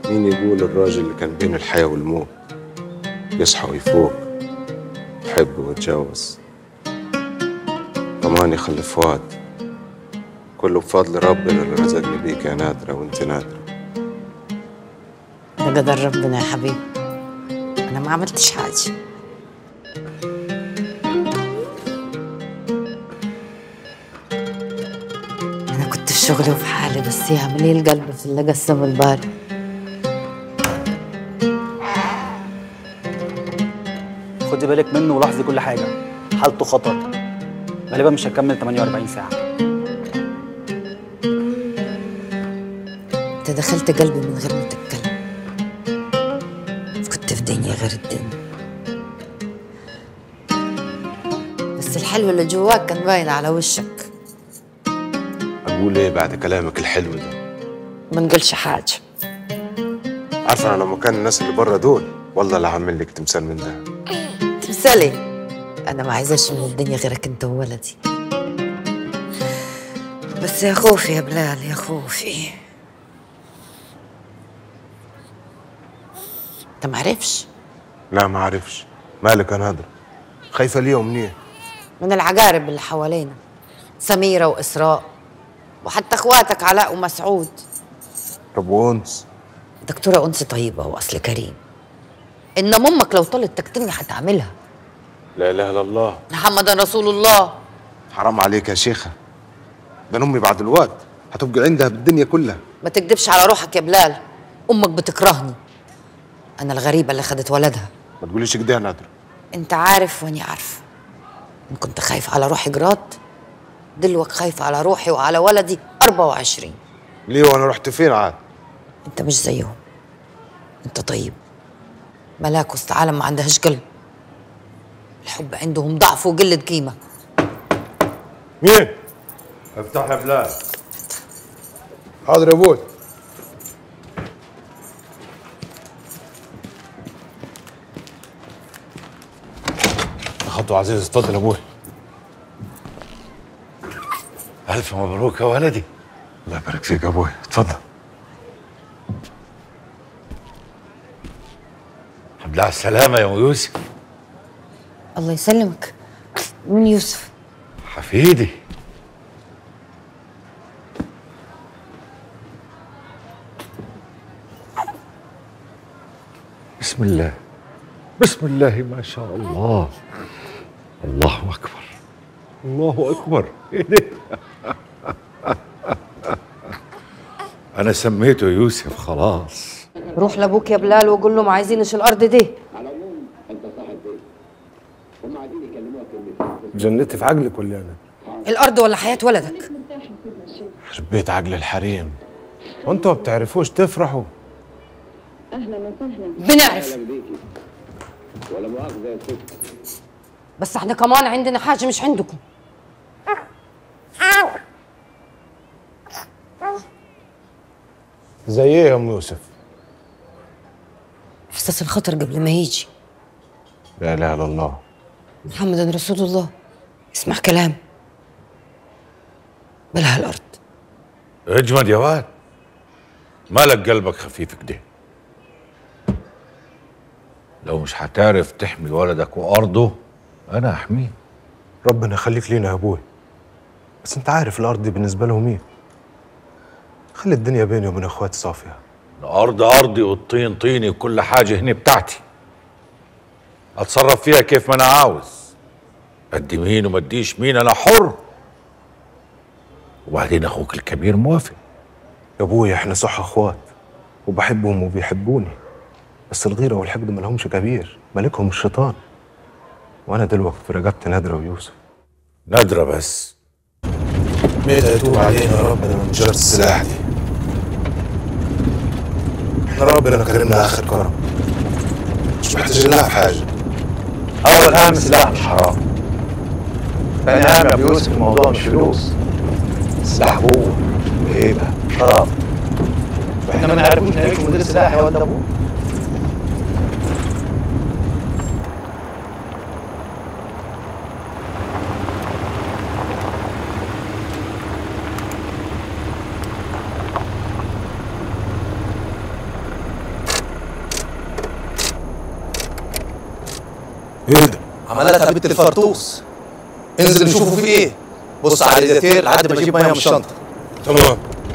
مين يقول الراجل اللي كان بين الحياة والموت يصحى ويفوق يحب ويتجوز طمان يخلف واد كله بفضل ربنا اللي رزقني بيك يا نادرة وانت نادرة ده قدر ربنا يا حبيبي انا ما عملتش حاجه انا كنت في شغلي وفي حالي بس يعمل ايه القلب في اللي قسم الباري خدي بالك منه ولاحظي كل حاجه حالته خطر غالبا مش هتكمل 48 ساعه انت دخلت قلبي من غير ما تتكلم كنت في دنيا غير الدنيا بس الحلو اللي جواك كان باين على وشك أقول إيه بعد كلامك الحلو ده ما نقولش حاجه عارفة أنا لو مكان الناس اللي بره دول والله لا هعمل لك تمثال من ده تمثالي انا ما عايزاش من الدنيا غيرك انت وولدي بس يا خوفي يا بلال يا خوفي انت معرفش لا ما عارفش مالك يا نادرة خايفة ليه ومنيه من العقارب اللي حوالينا سميرة وإسراء وحتى اخواتك علاء ومسعود طب وانس دكتورة أنس طيبة وأصل كريم إن أمك لو طلت تقتلني هتعملها لا إله إلا الله محمد رسول الله حرام عليك يا شيخة ده أنا أمي بعد الوقت هتبقى عندها بالدنيا كلها ما تكدبش على روحك يا بلال أمك بتكرهني أنا الغريبة اللي خدت ولدها ما تقوليش كده يا نادرة أنت عارف وأني عارفة إن كنت خايف على روحي جراد دلوك خايفة على روحي وعلى ولدي 24 ليه وأنا رحت فين عاد أنت مش زيهم أنت طيب ملاك وسط عالم ما عندهاش قلب الحب عندهم ضعف وقلة قيمة مين افتح يا بلال حاضر يا ابوي خطوة عزيز اتفضل يا ابوي ألف مبروك يا ولدي الله يبارك فيك يا ابوي اتفضل الحمد لله على السلامة يا أم يوسف الله يسلمك مين يوسف حفيدي بسم الله بسم الله ما شاء الله الله أكبر الله أكبر إيه ده؟ أنا سميته يوسف خلاص روح لابوك يا بلال وقول له ما عايزينش الارض دي جنتي في عقلك ولا انا الارض ولا حياه ولدك بيت عقل الحريم وانتوا ما بتعرفوش تفرحوا بنعرف بس احنا كمان عندنا حاجه مش عندكم زي ايه يا ام يوسف احساس الخطر قبل ما يجي لا اله الا الله محمد رسول الله اسمع كلام بلها الارض اجمد يا واد مالك قلبك خفيف كده لو مش هتعرف تحمي ولدك وارضه انا احميه ربنا يخليك لينا يا ابوي بس انت عارف الارض دي بالنسبه لهم ايه خلي الدنيا بيني وبين اخواتي صافيه الارض ارضي والطين طيني وكل حاجه هنا بتاعتي اتصرف فيها كيف ما انا عاوز ادي مين وما اديش مين انا حر وبعدين اخوك الكبير موافق يا ابوي احنا صح اخوات وبحبهم وبيحبوني بس الغيره والحقد ما لهمش كبير مالكهم الشيطان وانا دلوقتي في رقبتي نادره ويوسف نادره بس مين يتوب علينا يا ربنا من جرة السلاح دي احنا ربنا كرمنا اخر كرم مش محتاجين لها في حاجه اول اهم سلاح مش حرام ثاني اهم يا ابو يوسف الموضوع مش فلوس سلاح قوه وهيبه شرف واحنا ما نعرفوش نعيش مدير سلاح يا ولد ابوه ايه ده؟ عملتها بنت الفرطوس انزل نشوفه في ايه بص على الرادياتير لحد ما اجيب ميه من الشنطه تمام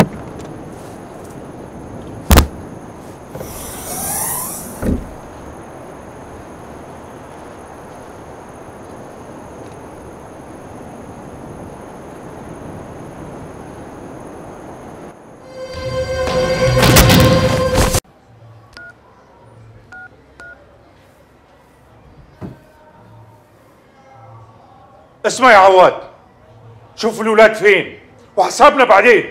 اسمع يا عواد شوف الولاد فين وحسابنا بعدين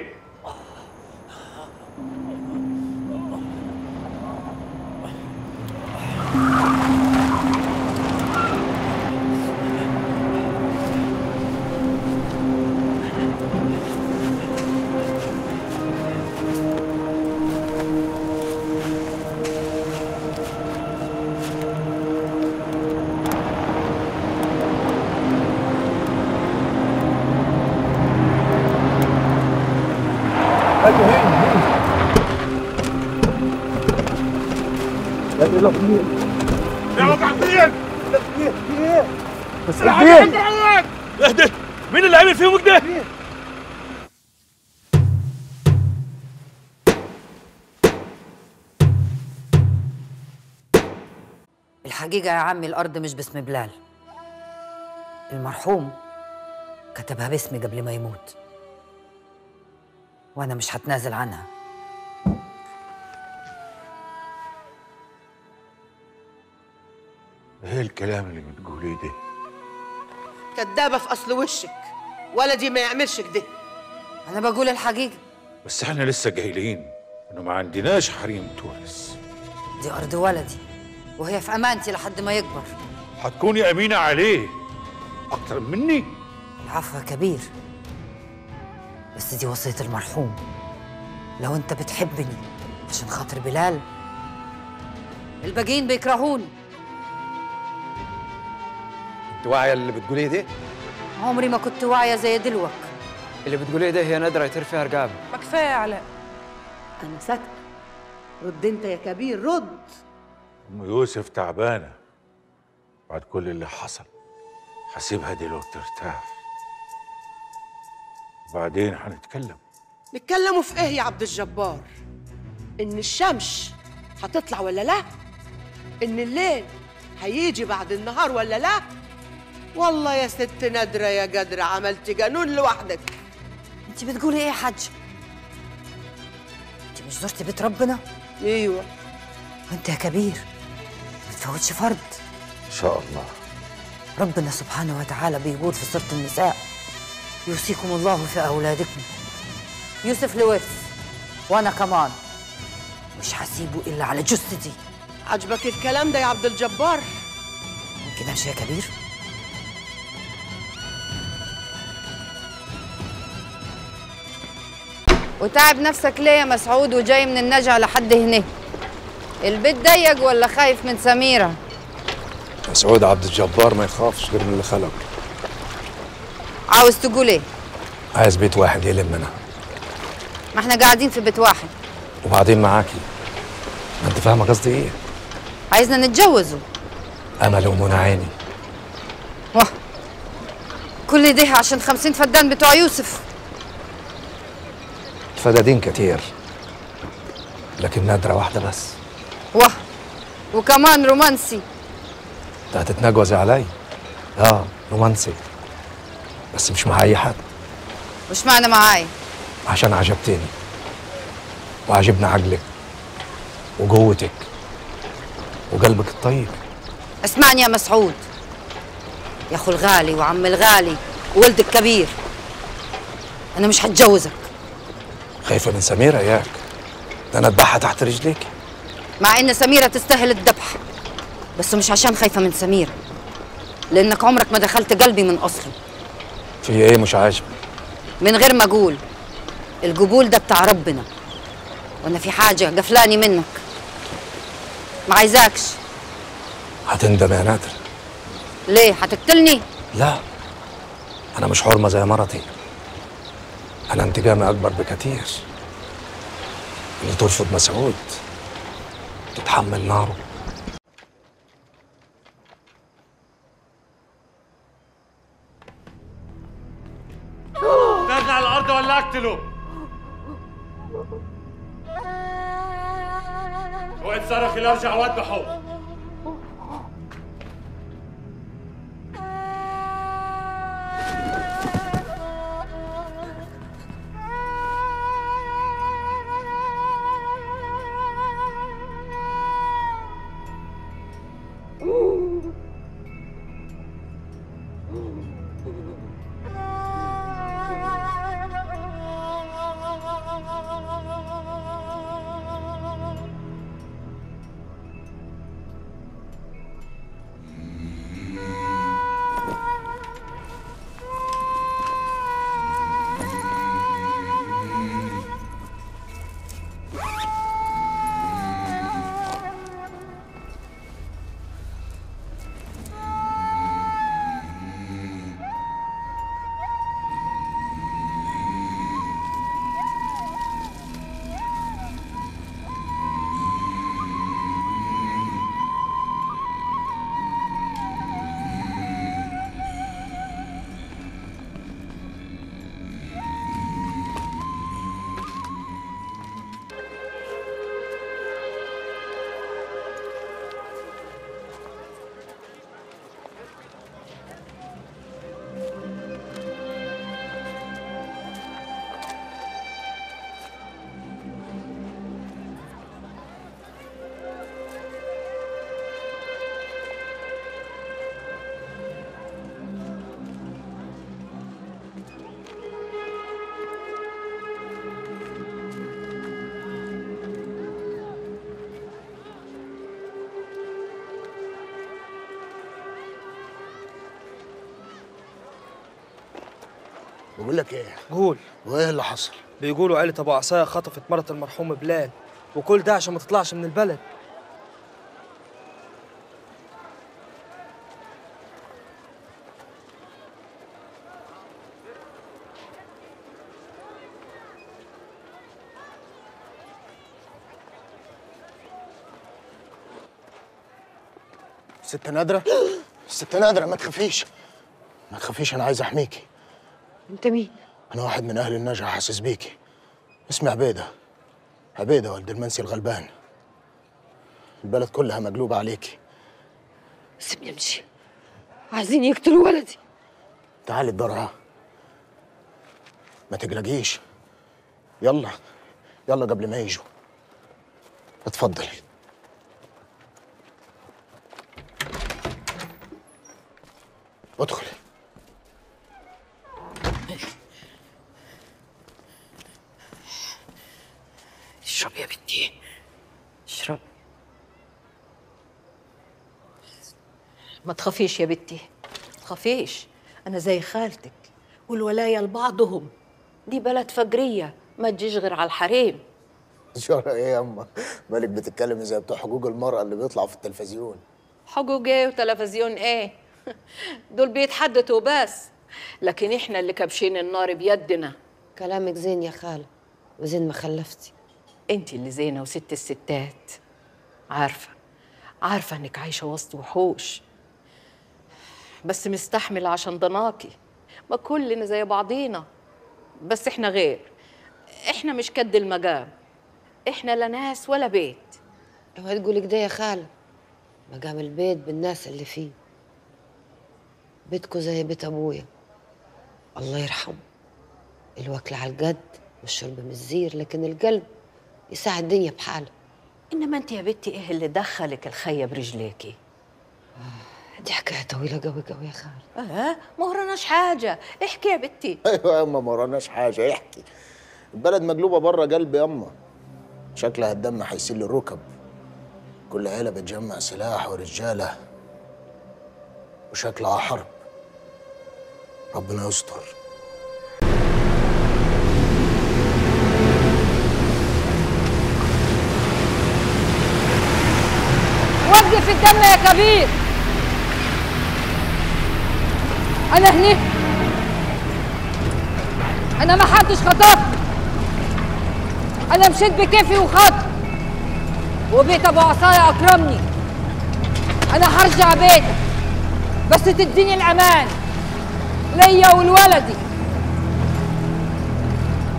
يا وقعتين بس الحاجة عواد اهدى مين اللي عمل فيهم كده؟ الحقيقة يا عمي الأرض مش باسم بلال المرحوم كتبها باسمي قبل ما يموت وأنا مش هتنازل عنها ايه الكلام اللي بتقوليه ده كدابة في أصل وشك ولدي ما يعملش كده أنا بقول الحقيقة بس احنا لسه جاهلين انه ما عندناش حريم تورث دي أرض ولدي وهي في أمانتي لحد ما يكبر هتكوني امينه عليه اكتر مني العفو يا كبير بس دي وصية المرحوم لو أنت بتحبني عشان خاطر بلال الباقيين بيكرهوني انت واعيه اللي بتقوليه ده؟ عمري ما كنت واعية زي دلوك اللي بتقوليه ده هي نادرة يطير فيها رقاب ما كفايه يا علاء أنا ساكتة رد أنت يا كبير رد ام يوسف تعبانه بعد كل اللي حصل هسيبها دلوقتي ترتاح وبعدين هنتكلم نتكلموا في إيه يا عبد الجبار إن الشمس هتطلع ولا لا إن الليل هيجي بعد النهار ولا لا والله يا ست نادرة يا قدرة عملت جنون لوحدك أنت بتقولي إيه يا حاج؟ أنت مش زرتي بيت ربنا؟ ايوه وأنت يا كبير ما تفوتش فرض ان شاء الله ربنا سبحانه وتعالى بيقول في سورة النساء يوصيكم الله في أولادكم يوسف لورث وأنا كمان مش هسيبه إلا على جثتي عجبك الكلام ده يا عبد الجبار كده مش يا كبير وتعب نفسك ليه يا مسعود وجاي من النجع لحد هنا البيت ضيق ولا خايف من سميرة مسعود عبد الجبار ما يخافش غير من اللي خلقه عاوز تقول ايه عايز بيت واحد يلمنا ما احنا قاعدين في بيت واحد وبعدين معاكي ما انت فاهمه قصدي ايه عايزنا نتجوزوا امل ومنى عيني واه كل ده عشان خمسين فدان بتوع يوسف الفدادين كتير لكن نادرة واحدة بس واه وكمان رومانسي انت هتتنجوزي علي اه رومانسي بس مش مع اي حد مش معنى معايا عشان عجبتني وعجبني عقلك وقوتك وقلبك الطيب اسمعني يا مسعود يا أخو الغالي وعم الغالي وولد الكبير أنا مش هتجوزك خايفة من سميرة ياك ده انا اذبحها تحت رجليك مع إن سميرة تستاهل الذبح بس مش عشان خايفة من سميرة لأنك عمرك ما دخلت قلبي من أصله في ايه مش عاجبك من غير ما أقول القبول ده بتاع ربنا وأنا في حاجة قفلاني منك ما عايزاكش هتندم يا نادر ليه هتقتلني لا انا مش حرمة زي مرتي انا انتقامي اكبر بكتير اللي ترفض مسعود تتحمل ناره اقتله اوعي تصرخي لارجع واذبحه بقول لك ايه قول وايه اللي حصل بيقولوا عيلة أبو عصاية خطفت مرة المرحوم بلال وكل ده عشان ما تطلعش من البلد ست نادرة ست نادرة ما تخافيش ما تخافيش انا عايز احميكي انت مين انا واحد من اهل النجع حاسس بيكي اسمي عبيدة عبيدة والد المنسي الغلبان البلد كلها مقلوبة عليكي سيبني امشي عايزين يقتلوا ولدي تعالي الدرعة ما تقلقيش يلا يلا قبل ما يجوا اتفضلي ادخلي اشرب يا بنتي اشرب ما تخافيش يا بنتي ما تخافيش انا زي خالتك والولايه لبعضهم دي بلد فجريه ما تجيش غير على الحريم شهر ايه يا اما مالك بتتكلم زي بتوع حقوق المرأة اللي بيطلعوا في التلفزيون حقوق ايه وتلفزيون ايه دول بيتحدثوا بس لكن احنا اللي كابشين النار بيدنا كلامك زين يا خالة وزين ما خلفتي انت اللي زينه وست الستات عارفه عارفه انك عايشه وسط وحوش بس مستحمله عشان ضناكي ما كلنا زي بعضينا بس احنا غير احنا مش كد المقام احنا لا ناس ولا بيت اوعي تقولي كده يا خالة مقام البيت بالناس اللي فيه بيتكو زي بيت ابويا الله يرحمه الوكل على الجد والشرب من الزير لكن القلب يساعد الدنيا بحالها انما انت يا بنتي ايه اللي دخلك الخيه برجليكي دي حكايه طويله قوي قوي يا خالة اه ما وراناش حاجه احكي يا بنتي ايوه يا اما ما وراناش حاجة احكي البلد مقلوبة بره قلبي يا اما شكلها الدم هيسيل الركب كل عيلة بتجمع سلاح ورجالة وشكلها حرب ربنا يستر وقف الدم يا كبير انا هنا انا ما حدش خطفني انا مشيت بكيفي وخط وبيت ابو عصايا اكرمني انا هرجع بيتك بس تديني الامان ليا ولولدي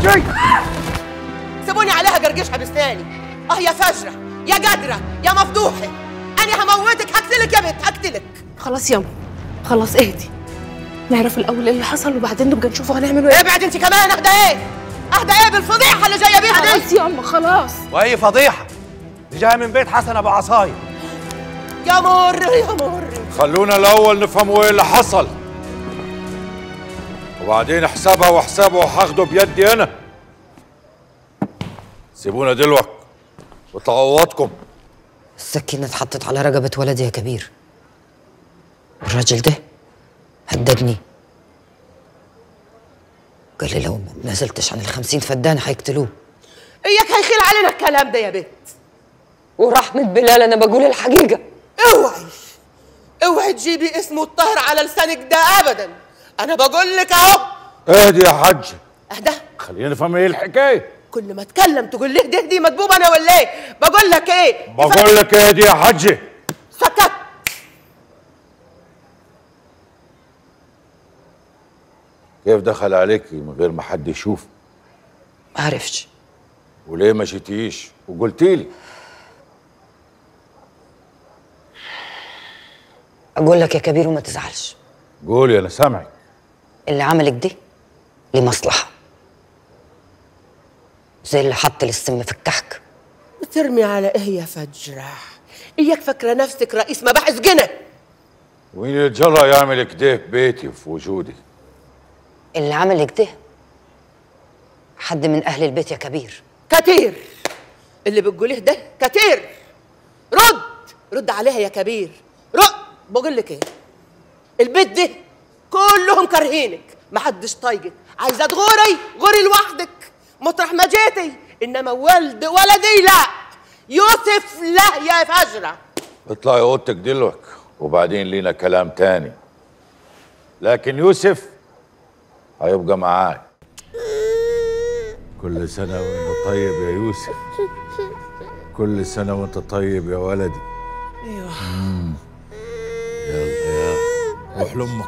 سيبوني عليها جرجشها بسناني اه يا فجرة يا جدرة يا مفضوحة انا هموتك هقتلك يا بنت هقتلك خلاص ياما خلاص اهدي نعرف الاول ايه اللي حصل وبعدين نبقى نشوف هنعمل ايه ابعد انت كمان اهدى ايه اهدى ايه بالفضيحة اللي جاية بيها دي خلاص ياما خلاص واي فضيحه دي جايه من بيت حسن ابو عصايه يا مر يا مر خلونا الاول نفهموا ايه اللي حصل وبعدين حسابها وحسابه وهاخده بيدي انا سيبونا دلوقتي واطلعوا اوضتكم السكينة اتحطت على رقبة ولدي يا كبير الراجل ده هددني قال لي لو ما نزلتش عن الخمسين فدان هيقتلوه اياك هيخيل علينا الكلام ده يا بنت ورحمة بلال أنا بقول الحقيقة اوعي اوعي تجيبي اسمه الطاهر على لسانك ده ابدا انا بقول لك اهو اهدي يا حج اهدى خلينا نفهم ايه الحكايه كل ما اتكلم تقول لي دي دي مدبوب انا ولا ايه بقول لك ايه بقول لك اهدي يا حج سكت كيف دخل عليك من غير ما حد يشوف ما عرفش وليه ما شتيش وقلتي لي اقول لك يا كبير وما تزعلش قولي انا سامعك اللي عملك دي لمصلحة زي اللي حط لي السم في الكحك بترمي على ايه يا فجرة اياك فاكرة نفسك رئيس مباحث جنة ومين اللي جرى يعمل كده ببيتي في وجودي اللي عملك ده حد من أهل البيت يا كبير كتير اللي بتقوليه ده كتير رد رد عليها يا كبير رد بقول لك ايه البيت ده كلهم كارهينك محدش طايقك عايزه تغوري غوري لوحدك مطرح ما جيتي انما ولد ولدي لا يوسف لا يا فجره اطلعي اوضتك دلوقتي وبعدين لينا كلام تاني لكن يوسف هيبقى معاي كل سنة وانت طيب يا يوسف كل سنة وانت طيب يا ولدي ايوه يلا يلا روح لامك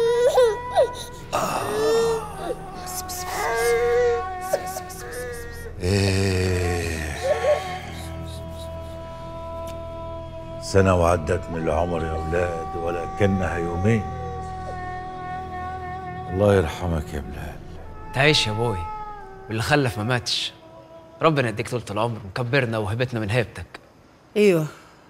ايه سنة وعدت من العمر يا أولاد ولكنها يومين الله يرحمك يا بلال تعيش يا بوي واللي خلف ما ماتش ربنا يديك طولة العمر وكبرنا وهبتنا من هيبتك ايوه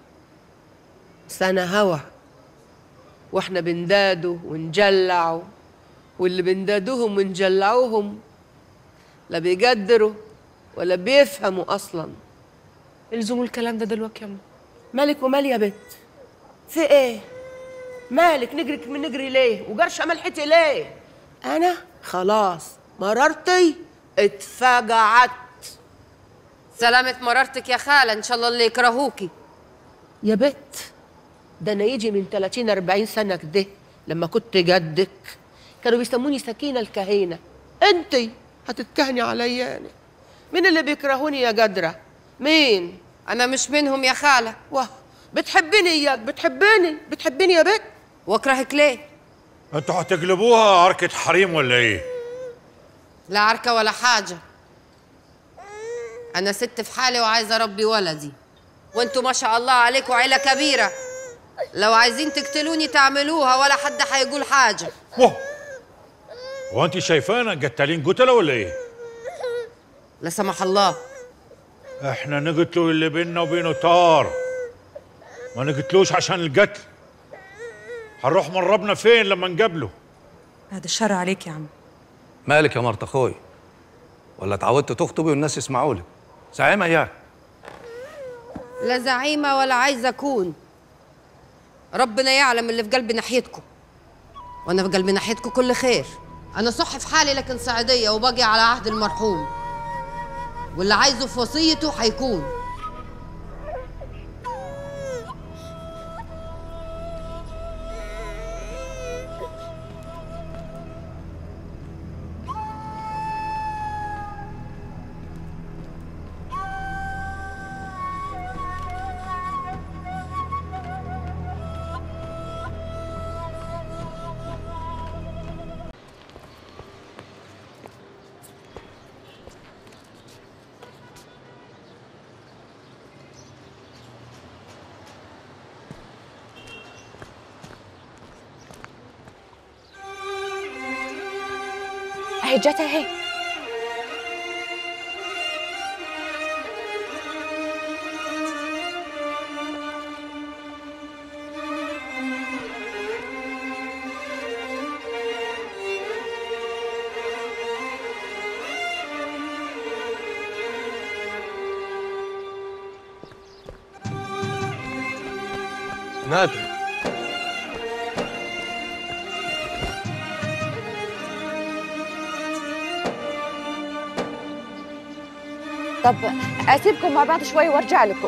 سنة هوا واحنا بندادوا ونجلعوا واللي بندادوهم ونجلعوهم لا بيقدروا ولا بيفهموا اصلا الزموا الكلام ده دلوقتي يا أما. مالك ومال يا بنت في ايه مالك نجرك من نجري ليه وجرشه ملحتي ليه انا خلاص مررتي اتفجعت سلامة مرارتك يا خالة إن شاء الله اللي يكرهوكي يا بت ده انا يجي من 30 40 سنه كده لما كنت جدك كانوا بيسموني سكينه الكهينه انتي هتتكهني عليا انا مين اللي بيكرهوني يا جدره مين أنا مش منهم يا خالة واه بتحبيني اياك بتحبيني بتحبيني يا بت واكرهك ليه انتوا هتقلبوها عركة حريم ولا ايه؟ لا عركة ولا حاجة أنا ست في حالي وعايزة أربي ولدي وانتوا ما شاء الله عليكم عيلة كبيرة لو عايزين تقتلوني تعملوها ولا حد هيقول حاجة واه هو انت شايفانا قتالين قتلة ولا ايه؟ لا سمح الله احنا نقتلوا اللي بيننا وبينه طار ما نقتلوش عشان القتل هنروح من ربنا فين لما نقابله بعد الشر عليك يا عم مالك يا مرت اخوي ولا اتعودت تخطبي والناس يسمعوا لك زعيمه اياك لا زعيمة ولا عايزة أكون ربنا يعلم اللي في قلبي ناحيتكم وأنا في قلبي ناحيتكم كل خير أنا صح في حالي لكن صعيدية وباقي على عهد المرحوم واللي عايزه في وصيته هيكون اهي جت اهي نادر طب اسيبكم مع بعض شويه وارجع لكم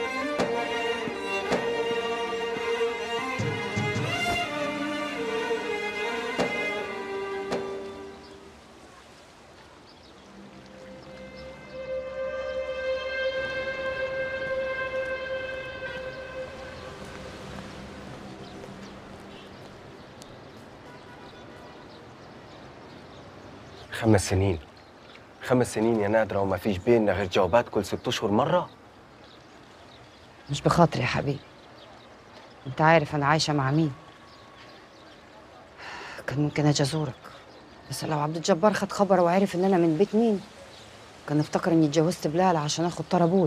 خمس سنين خمس سنين يا نادرة وما فيش بيننا غير جوابات كل ست أشهر مرة مش بخاطري يا حبيبي انت عارف انا عايشه مع مين كان ممكن اجي ازورك بس لو عبد الجبار خد خبر وعرف ان انا من بيت مين كان افتكر اني اتجوزت بلال عشان اخد طار ابوي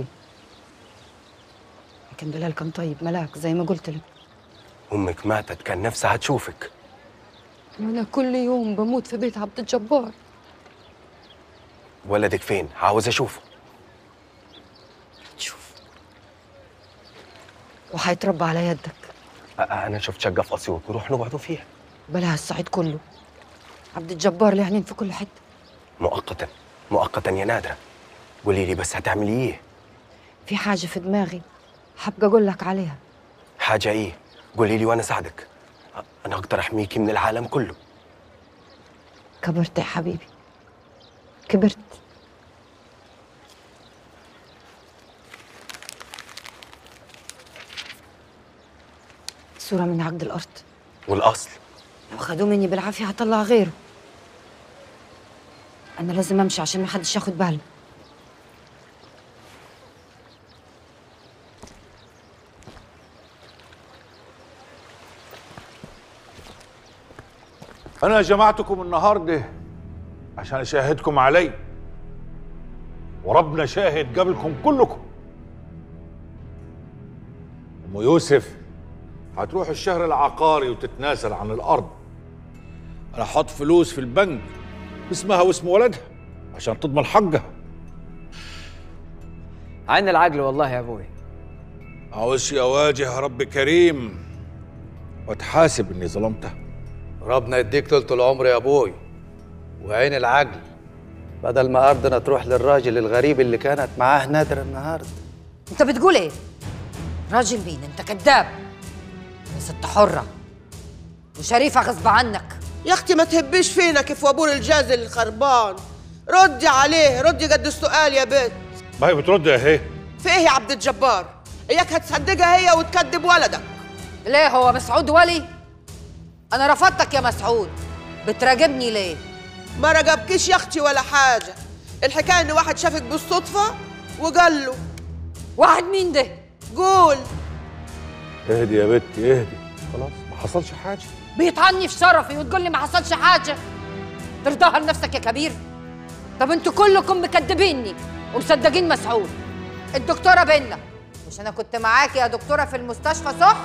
لكن بلال كان طيب ملاك زي ما قلت لك أمك ماتت كان نفسها تشوفك وانا كل يوم بموت في بيت عبد الجبار ولدك فين عاوز أشوفه وهيتربى على يدك أ- أنا شفت شقة في أسيوط نروح نقعدوا فيها بلاها الصعيد كله عبد الجبار له عينين في كل حته مؤقتا مؤقتا يا نادرة قولي لي بس هتعملي إيه في حاجه في دماغي حابقه اقول لك عليها حاجة إيه قولي لي وأنا أساعدك أ- أنا أقدر أحميكي من العالم كله كبرت يا حبيبي كبرت صورة من عقد الأرض والأصل لو خدوه مني بالعافية هطلع غيره أنا لازم أمشي عشان محدش ياخد باله أنا جمعتكم النهاردة عشان أشاهدكم علي وربنا شاهد قبلكم كلكم أم يوسف هتروح الشهر العقاري وتتنازل عن الأرض أنا حط فلوس في البنك باسمها واسم ولدها عشان تضمن حقها عين العجل والله يا ابوي عاوزش أواجه رب كريم وأتحاسب إني ظلمتها ربنا يديك طولة العمر يا ابوي وعين العجل بدل ما ارضنا تروح للراجل الغريب اللي كانت معاه نادر النهارده أنت بتقول إيه؟ راجل مين؟ أنت كذاب يا ست حرة وشريفة غصب عنك يا اختي ما تهبيش فينا كيف وابور الجازل الخربان ردي عليه ردي قد السؤال يا بنت ما هي بترد يا هي في ايه يا عبد الجبار اياك هتصدقها هي وتكذب ولدك ليه هو مسعود ولي؟ أنا رفضتك يا مسعود بتراقبني ليه؟ ما رقبكيش يا اختي ولا حاجه الحكايه ان واحد شافك بالصدفه وقال له واحد مين ده قول اهدي يا بنتي اهدي خلاص ما حصلش حاجة بيطعني في شرفي وتقول لي ما حصلش حاجة ترضاها لنفسك يا كبير طب انتوا كلكم مكدبيني ومصدقين مسعود الدكتورة بينا مش انا كنت معاكي يا دكتورة في المستشفى صح؟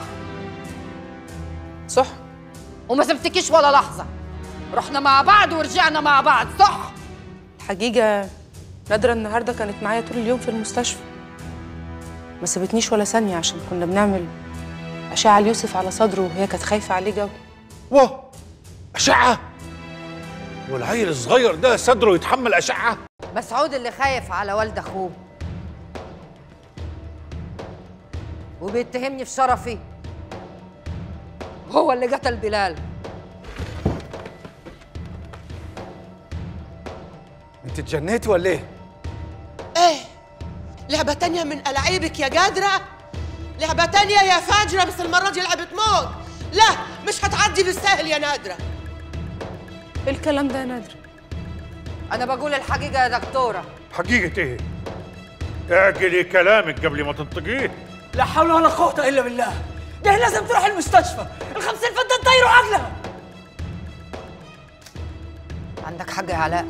صح وما سبتكيش ولا لحظة رحنا مع بعض ورجعنا مع بعض صح؟ الحقيقه نادرة النهارده كانت معايا طول اليوم في المستشفى ما سابتنيش ولا ثانيه عشان كنا بنعمل اشعه ليوسف على صدره وهي كانت خايفه عليه جو واه أشعة والعيل الصغير ده صدره يتحمل أشعة مسعود اللي خايف على والد اخوه وبيتهمني في شرفي هو اللي قتل بلال انت اتجنيتي ولا ايه؟ ايه لعبه تانية من ألاعيبك يا قادره لعبه تانية يا فاجره بس المره دي لعبه موت لا مش هتعدي بالسهل يا نادره ايه الكلام ده يا نادر انا بقول الحقيقة يا دكتورة حقيقة ايه؟ اعجلي كلامك قبل ما تنطقيه لا حول ولا قوة إلا بالله ده لازم تروح المستشفى الخمسين فدان طيروا عقلها عندك حق يا علاء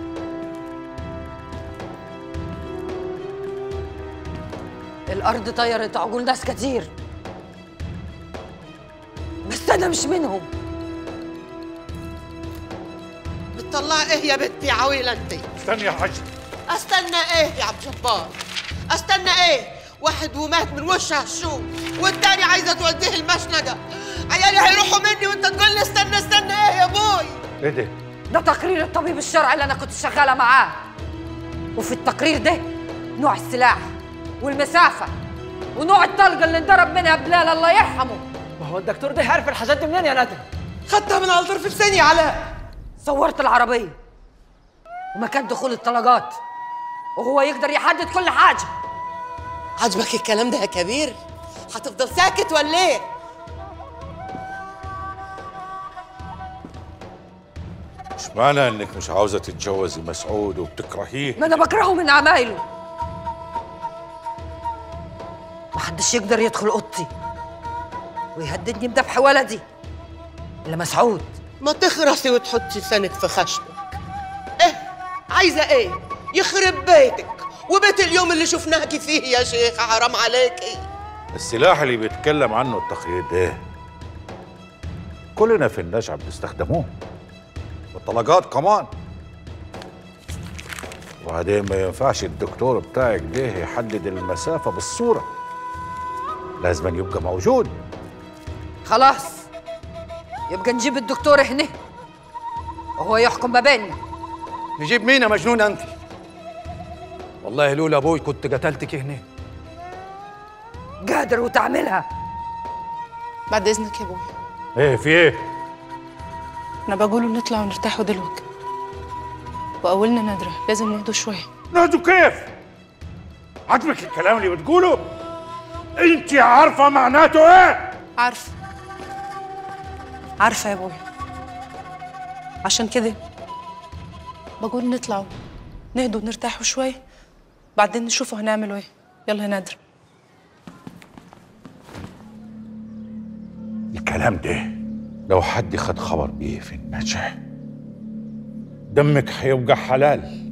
الأرض طيرت عقول ناس كتير بس أنا مش منهم بتطلع ايه يا بنتي يا عويلة انت استني يا حاج استنى ايه يا عبد الجبار استنى ايه واحد ومات من وشها الشوك والتاني عايزه توديه المشنقه عيالي هيروحوا مني وانت تقول لي استنى استنى ايه يا ابوي ايه ده؟ ده تقرير الطبيب الشرعي اللي أنا كنت شغالة معاه وفي التقرير ده نوع السلاح والمسافة ونوع الطلقة اللي انضرب منها بلال الله يرحمه ما هو الدكتور ده عارف الحاجات دي منين يا ندى خدتها من على طرف لساني يا علاء صورت العربية ومكان دخول الطلقات وهو يقدر يحدد كل حاجة عجبك الكلام ده يا كبير هتفضل ساكت ولا ايه مش معنى انك مش عاوزه تتجوزي مسعود وبتكرهيه ما أنا بكرهه من عمايله محدش يقدر يدخل أوضتي ويهددني بذبح ولدي إلا مسعود ما تخرسي وتحطي لسانك في خشمك ايه عايزه ايه يخرب بيتك وبيت اليوم اللي شفناكي فيه يا شيخ حرام عليكي السلاح اللي بيتكلم عنه التقرير ده كلنا في النشعة بنستخدموه والطلقات كمان وبعدين ما ينفعش الدكتور بتاعك ده يحدد المسافة بالصورة لازم أن يبقى موجود خلاص يبقى نجيب الدكتور هنا وهو يحكم ما بيننا نجيب مين يا مجنون انت والله لولا ابوي كنت قتلتك هنا قادر وتعملها بعد اذنك يا ابوي ايه في ايه؟ انا بقوله نطلع ونرتاحوا دلوقتي واولنا نادره لازم نهدوا شويه نهدوا كيف؟ عجبك الكلام اللي بتقوله؟ انت عارفة معناته ايه؟ عارفه عارفه يا ابوي عشان كده بقول نطلعوا نهدوا ونرتاحوا شويه بعدين نشوفوا هنعملوا ايه يلا يا نادر الكلام ده لو حد خد خبر بيه في النجاح دمك هيبقى حلال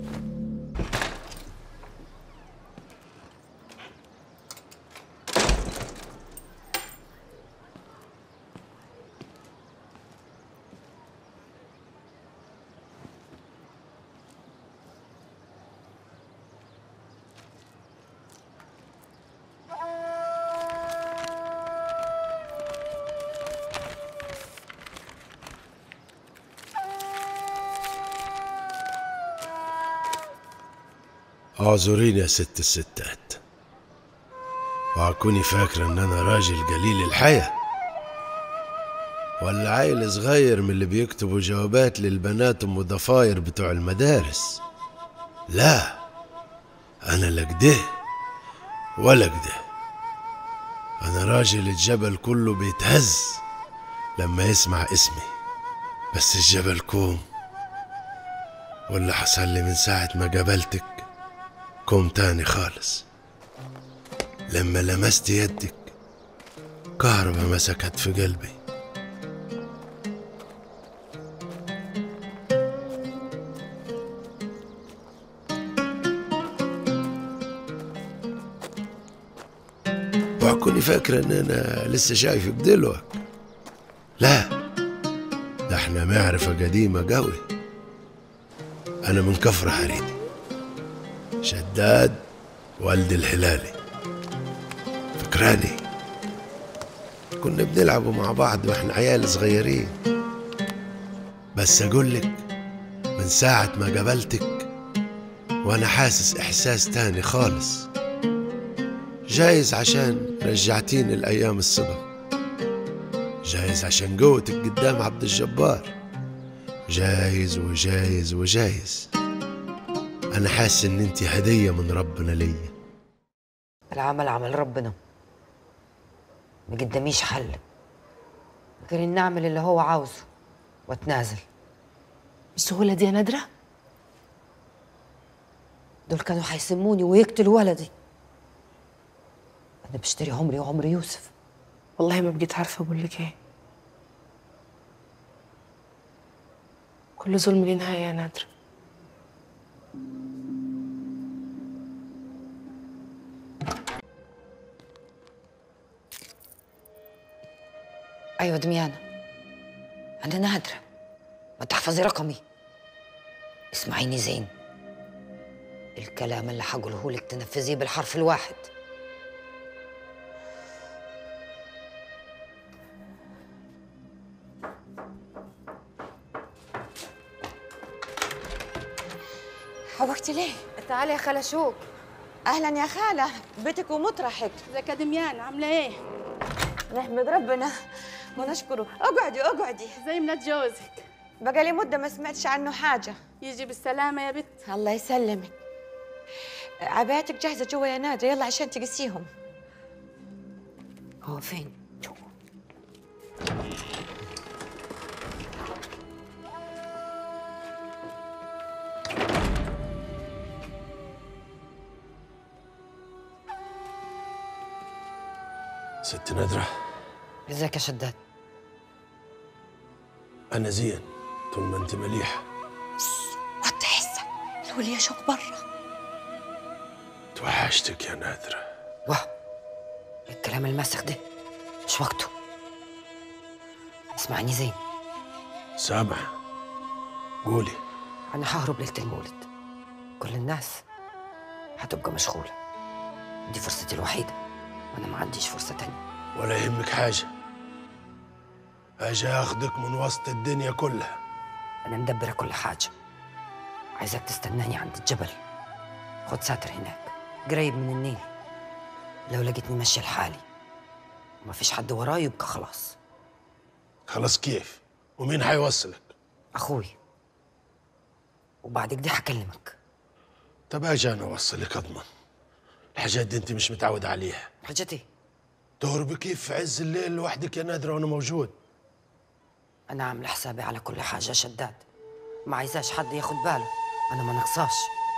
اعذريني يا ست الستات وعكوني فاكرة ان انا راجل قليل الحياة ولا عيل صغير من اللي بيكتبوا جوابات للبنات ام ضفاير بتوع المدارس لا انا لا كده ولا كده انا راجل الجبل كله بيتهز لما يسمع اسمي بس الجبل كوم واللي حصل لي من ساعة ما قابلتك كوم تاني خالص لما لمست يدك كهربا مسكت في قلبي وكوني فاكرة ان انا لسه شايفك دلوقتي لا ده احنا معرفة قديمة قوي انا من كفر حريدي شداد والد الهلالي فكراني كنا بنلعبوا مع بعض واحنا عيال صغيرين بس اقول لك من ساعة ما قابلتك وانا حاسس احساس تاني خالص جايز عشان رجعتيني الايام الصبا جايز عشان قوتك قدام عبد الجبار جايز وجايز وجايز انا حاسس ان انت هديه من ربنا ليا العمل عمل ربنا ما قداميش حل غير اني اعمل اللي هو عاوزه واتنازل بالسهوله دي يا نادره دول كانوا هيسموني ويقتلوا ولدي انا بشتري عمري وعمر يوسف والله ما بقيت عارفه اقول لك ايه كل ظلم ليه نهاية يا نادرة أيوة دميانة أنا نادرة ما تحفظي رقمي اسمعيني زين الكلام اللي حقوله لك تنفذيه بالحرف الواحد حوقتي ليه؟ تعالي يا خالة شوق اهلا يا خاله بيتك ومطرحك ازيك يا دميان عامله ايه نحمد ربنا ونشكره اقعدي اقعدي زي منات جوزك بقى لي مده ما سمعتش عنه حاجه يجي بالسلامه يا بت الله يسلمك عبايتك جاهزه جوا يا نادر يلا عشان تقسيهم هو فين؟ ست نادرة ازيك يا شداد أنا زين طول ما أنت مليحة وطي حسك الولية شوك برا توحشتك يا نادرة واه الكلام الماسخ ده مش وقته اسمعني زين سامع قولي أنا ههرب ليلة المولد كل الناس هتبقى مشغولة دي فرصتي الوحيدة وأنا ما عنديش فرصة تانية ولا يهمك حاجة أجي أخدك من وسط الدنيا كلها أنا مدبرة كل حاجة عايزك تستناني عند الجبل خد ساتر هناك قريب من النيل لو لقيتني ماشية لحالي وما فيش حد وراي يبقى خلاص خلاص كيف ومين حيوصلك أخوي وبعد كده هكلمك طب أجي أنا أوصلك أضمن الحاجات دي أنت مش متعود عليها حاجات إيه؟ تهربي كيف في عز الليل لوحدك يا نادرة وأنا موجود أنا عاملة حسابي على كل حاجة يا شداد ما عايزاش حد ياخد باله أنا ما نقصاش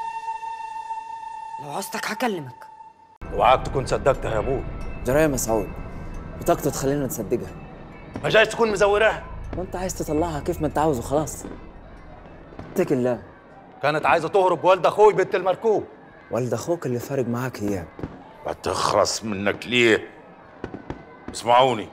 لو عوزتك هكلمك وعاك تكون صدقتها يا ابوي جرايه مسعود بطاقته تخلينا نصدقها ما جايز تكون مزوراها وانت عايز تطلعها كيف ما انت عاوز وخلاص اتكل الله كانت عايزه تهرب بوالد اخوي بنت المركوب والد اخوك اللي فارق معاك اياه بتخرس منك ليه اسمعوني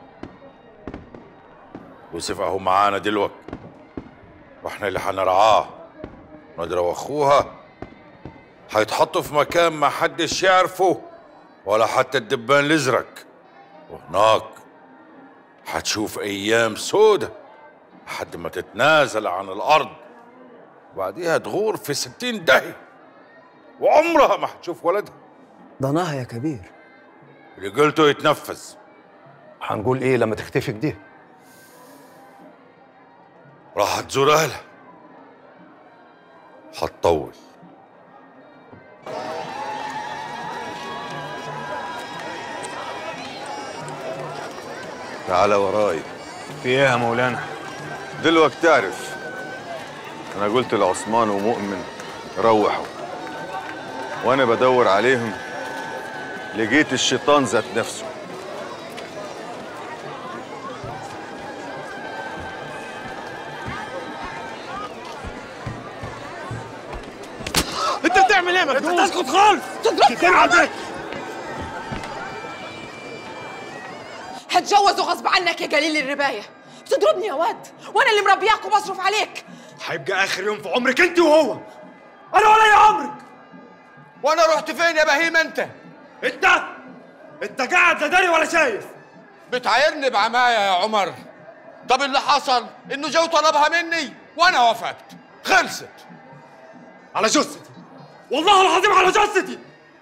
يوسف اهو معانا دلوقتي واحنا اللي هنرعاه نادرة واخوها هيتحطوا في مكان ما حدش يعرفه ولا حتى الدبان الازرق وهناك هتشوف ايام سودة لحد ما تتنازل عن الارض وبعديها تغور في ستين دهي وعمرها ما هتشوف ولدها ضناها يا كبير اللي قلته يتنفذ هنقول ايه لما تختفي كده راح تزور اهلها هتطول تعال وراي في ايه يا مولانا دلوقتي تعرف انا قلت لعثمان ومؤمن روحوا وانا بدور عليهم لقيت الشيطان ذات نفسه انت بتعمل ايه يا مجنون؟ انت تسكت خالص تضرب على البيت هتجوز غصب عنك يا جليل الرباية تضربني يا واد وانا اللي مربياك وبصرف عليك هيبقى اخر يوم في عمرك انت وهو انا ولا يا عمرك وانا رحت فين يا بهيم انت انت انت قاعد لا داري ولا شايف بتعايرني بعماية يا عمر طب اللي حصل انه جو طلبها مني وانا وافقت خلصت على جثتي والله العظيم على جثتي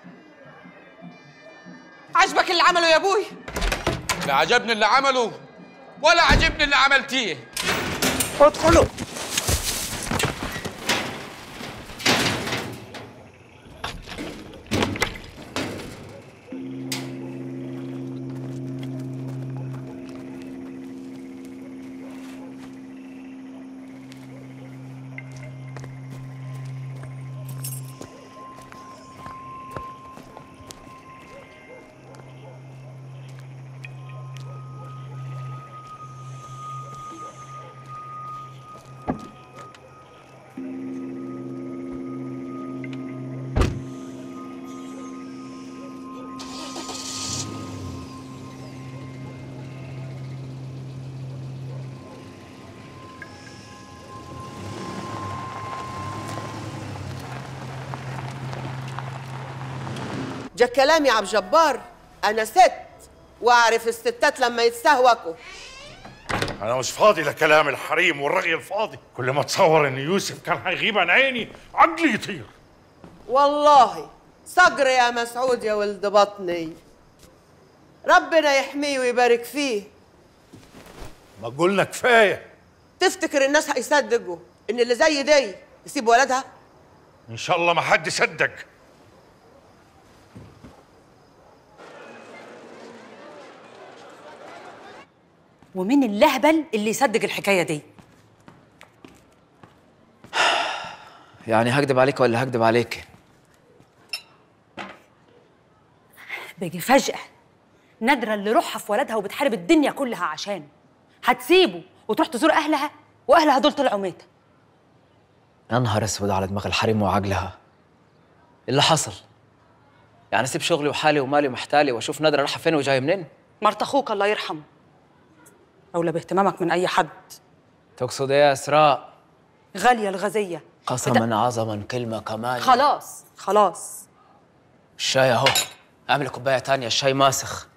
عجبك اللي عمله يا ابوي لا عجبني اللي عمله ولا عجبني اللي عملتيه ادخلوا جا كلام يا عبد الجبار انا ست واعرف الستات لما يتسهوكوا انا مش فاضي لكلام الحريم والرغي الفاضي كل ما اتصور ان يوسف كان هيغيب عن عيني عقلي يطير والله صقر يا مسعود يا ولد بطني ربنا يحميه ويبارك فيه ما قلنا كفايه تفتكر الناس هيصدقوا ان اللي زي دي يسيب ولدها ان شاء الله ما حد يصدق ومين اللهبل اللي يصدق الحكايه دي يعني هكدب عليك ولا هكدب عليك بيجي فجاه نادره اللي روحها في ولدها وبتحارب الدنيا كلها عشانه هتسيبه وتروح تزور اهلها واهلها دول طلعوا ميتة يا نهار اسود على دماغ الحريم وعجلها اللي حصل يعني اسيب شغلي وحالي ومالي ومحتالي واشوف نادره رايحه فين وجايه منين مرت اخوك الله يرحمه اولى باهتمامك من اي حد تقصد ايه يا اسراء غاليه الغزيه قسما عظما كلمه كمان خلاص خلاص الشاي اهو اعمل كوبايه تانية الشاي ماسخ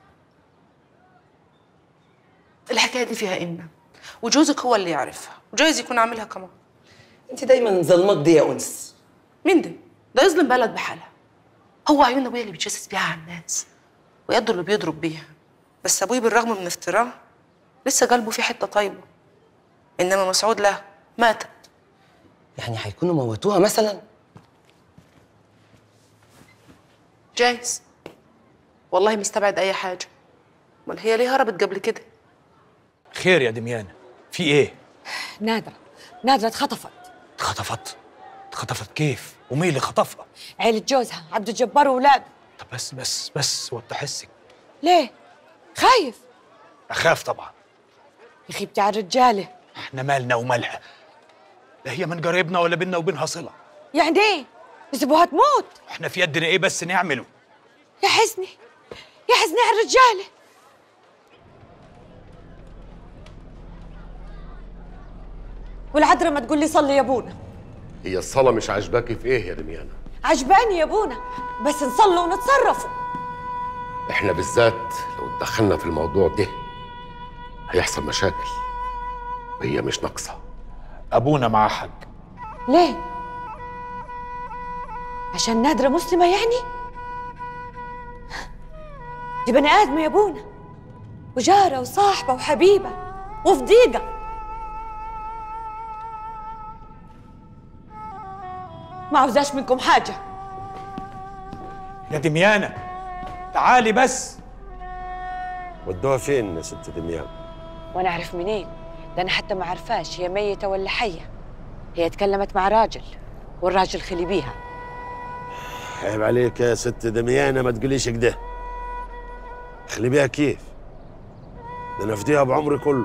الحكايه دي فيها ان وجوزك هو اللي يعرفها وجايز يكون عاملها كمان انت دايما ظلمك دي يا انس مين ده؟ ده يظلم بلد بحالها هو عيون ابويا اللي بيتجسس بيها على الناس ويده اللي بيضرب بيها بس ابوي بالرغم من افتراه لسه قلبه فيه حته طيبه انما مسعود لا ماتت يعني هيكونوا موتوها مثلا جايز والله مستبعد اي حاجه امال هي ليه هربت قبل كده خير يا دميانة في ايه؟ نادرة نادرة اتخطفت اتخطفت اتخطفت كيف؟ ومين اللي خطفها؟ عيلة جوزها عبد الجبار وولاد طب بس بس بس وطي حسك ليه؟ خايف اخاف طبعا يا خيبتي على الرجالة احنا مالنا ومالها لا هي من قريبنا ولا بينا وبينها صلة يعني ايه؟ يسيبوها تموت احنا في يدنا ايه بس نعمله يا حزني يا حزني على الرجالة والعذرة ما تقول لي صلي يا ابونا هي الصلاة مش عاجباكي في ايه يا دميانة؟ عجباني يا ابونا بس نصلوا ونتصرفوا احنا بالذات لو اتدخلنا في الموضوع ده هيحصل مشاكل وهي مش ناقصة ابونا معاه حق ليه؟ عشان نادرة مسلمة يعني؟ دي بني آدمة يا ابونا وجارة وصاحبة وحبيبة وفضيقة ما عاوزاش منكم حاجة يا دميانة تعالي بس ودوها فين يا ست دميان؟ وانا اعرف منين ده انا حتى ما عرفاش هي ميتة ولا حية هي تكلمت مع راجل والراجل خلي بيها عيب عليك يا ست دميانة ما تقوليش كده خلي بيها كيف ده انا افديها بعمري كله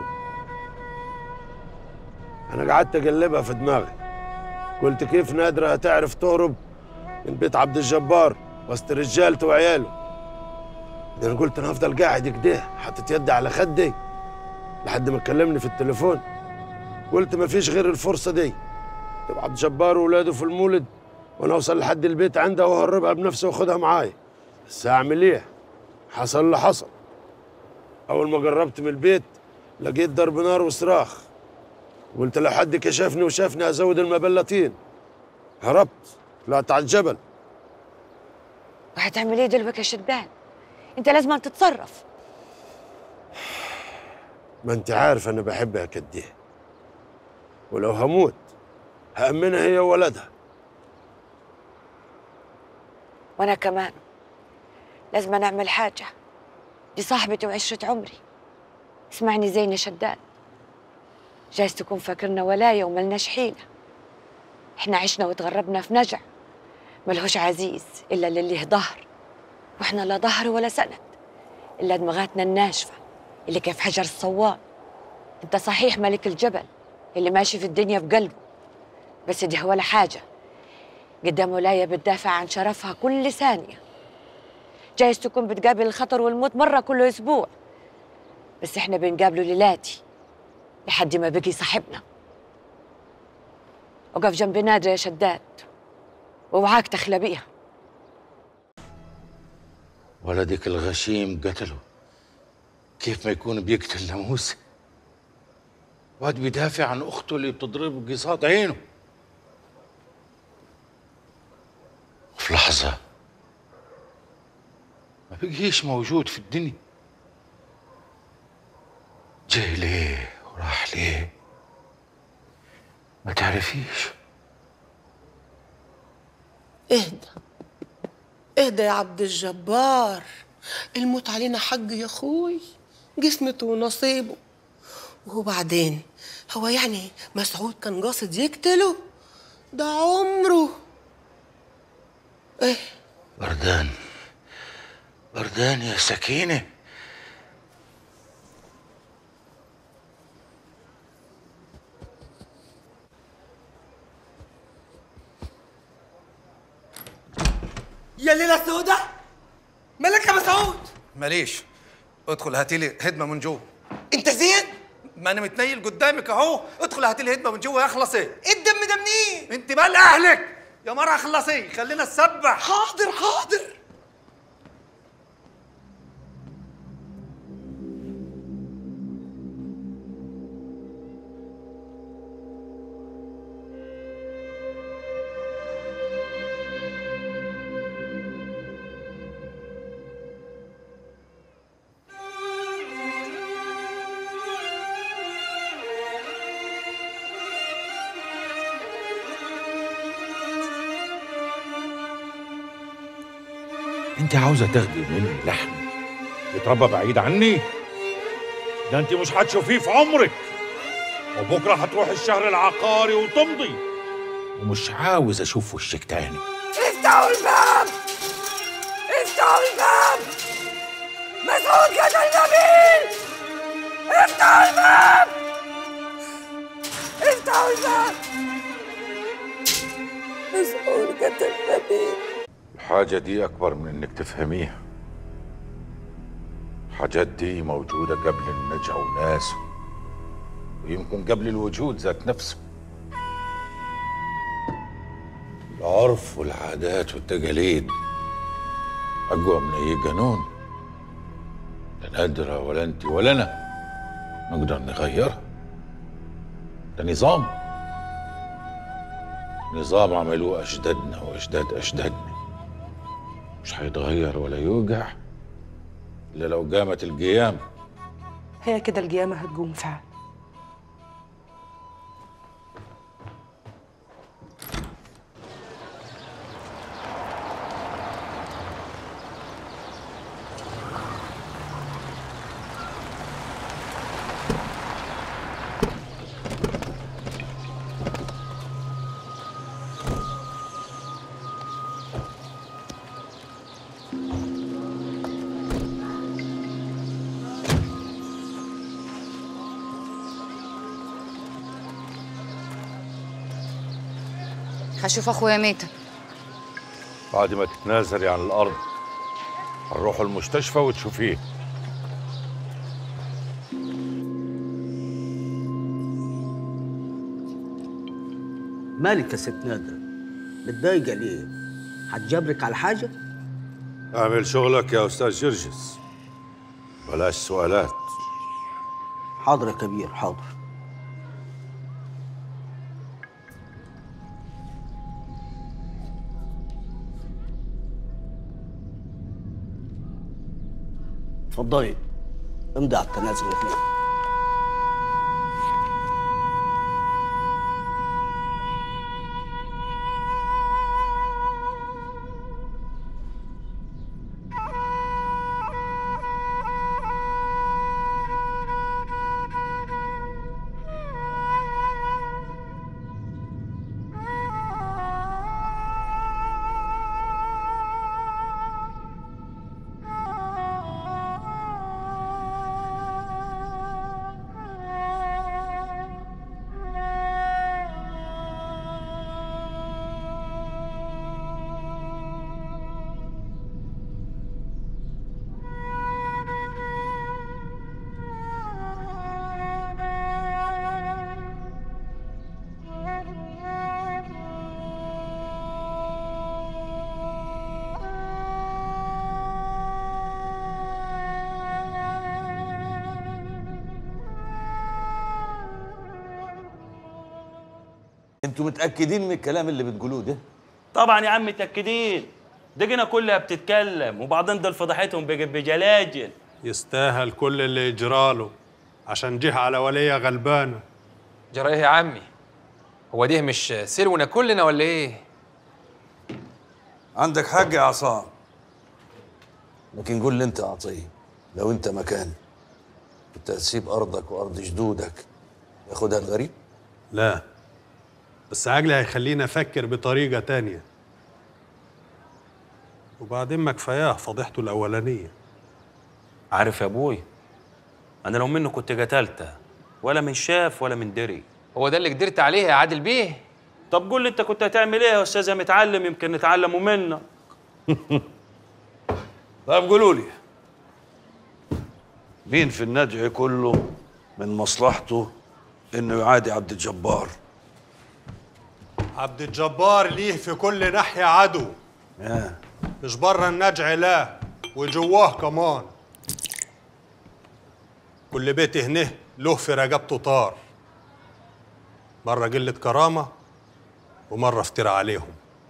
انا قعدت اقلبها في دماغي قلت كيف نادرة هتعرف تهرب من بيت عبد الجبار وسط رجالته وعياله ده انا قلت انا هفضل قاعد كده حاطط يدي على خدي لحد ما كلمني في التليفون قلت ما فيش غير الفرصة دي تبقى عبد الجبار وولاده في المولد وانا اوصل لحد البيت عندها واهربها بنفسي واخدها معايا بس اعمل ايه حصل اللي حصل اول ما قربت من البيت لقيت ضرب نار وصراخ قلت لو حد كشفني وشافني ازود المبلطين هربت طلعت على الجبل وهتعمل ايه دلوقتي يا شدان انت لازم تتصرف ما انت عارف انا بحبها كده ولو هموت هأمنها هي وولدها وانا كمان لازم نعمل حاجة دي صاحبتي وعشرة عمري اسمعني زين يا شداد جايز تكون فاكرنا ولاية وملناش حيلة احنا عشنا وتغربنا في نجع ملهوش عزيز إلا للي ظهر واحنا لا ظهر ولا سند إلا دماغاتنا الناشفة اللي كيف حجر الصوان انت صحيح ملك الجبل اللي ماشي في الدنيا بقلبه بس دي ولا حاجة قدام ولاية بتدافع عن شرفها كل ثانية جايز تكون بتقابل الخطر والموت مرة كل أسبوع بس احنا بنقابله ليلاتي لحد ما بقي صاحبنا وقف جنب نادرة يا شداد ووعاك تخلى بيها ولدك الغشيم قتله كيف ما يكون بيقتل ناموسه واد بيدافع عن اخته اللي بتضرب قصاد عينه في لحظة ما بقيش موجود في الدنيا جاي ليه وراح ليه ما تعرفيش اهدى اهدى يا عبد الجبار الموت علينا حق يا اخوي جسمته ونصيبه وبعدين هو يعني مسعود كان قاصد يقتله ده عمره ايه بردان بردان يا سكينة يا ليلة سودة مالك يا مسعود ماليش ادخل هاتي لي هدمه من جوه انت زين ما انا متنيل قدامك اهو ادخل هاتي لي هدمه من جوه اخلصي ايه الدم ده منين انت مال اهلك يا مرة اخلصي خلينا نسبح حاضر حاضر انت عاوزة تاخدي مني لحم يتربى بعيد عني ده انت مش هتشوفيه في عمرك وبكرة هتروح الشهر العقاري وتمضي ومش عاوز اشوف وشك تاني افتحوا الباب افتحوا الباب مسعود قتل نبيل افتحوا الباب افتحوا الباب مسعود قتل نبيل الحاجة دي أكبر من إنك تفهميها الحاجات دي موجودة قبل النجع وناسه ويمكن قبل الوجود ذات نفسه العرف والعادات والتقاليد أقوى من أي قانون لا نادرة ولا أنت ولا أنا نقدر نغيرها ده نظام نظام عملوه أجدادنا وأجداد أجدادنا مش هيتغير ولا يوجع إلا لو قامت القيامة هي كده القيامة هتقوم فعلا هشوف اخويا ميتة بعد ما تتنازلي عن الأرض هنروح المستشفى وتشوفيه مالك يا ست نادرة متضايقة ليه؟ هتجبرك على حاجة؟ اعمل شغلك يا أستاذ جرجس بلاش سؤالات حاضر يا كبير حاضر اتفضلي امضي على التنازل هنا انتوا متاكدين من الكلام اللي بتقولوه ده طبعا يا عم متاكدين دقنا كلها بتتكلم وبعدين دول فضحتهم بج- بجلاجل يستاهل كل اللي يجراله عشان جه على ولية غلبانة جرى ايه يا عمي هو ده مش سلونا كلنا ولا ايه عندك حق يا عصام لكن قول لي انت يا عطيه لو انت مكاني كنت هتسيب ارضك وارض جدودك ياخدها الغريب لا بس عقلي هيخليني افكر بطريقة تانية وبعدين ما كفاياه فضيحته الأولانية عارف يا ابوي انا لو منه كنت قتلته ولا من شاف ولا من دري هو ده اللي قدرت عليه يا عادل بيه طب قول لي انت كنت هتعمل ايه يا استاذ يا متعلم يمكن نتعلموا منك طيب قولوا لي مين في النجع كله من مصلحته انه يعادي عبد الجبار عبد الجبار ليه في كل ناحية عدو آه. مش بره النجع لا وجواه كمان كل بيت هنا له في رقبته طار مرة قلة كرامة ومرة افترى عليهم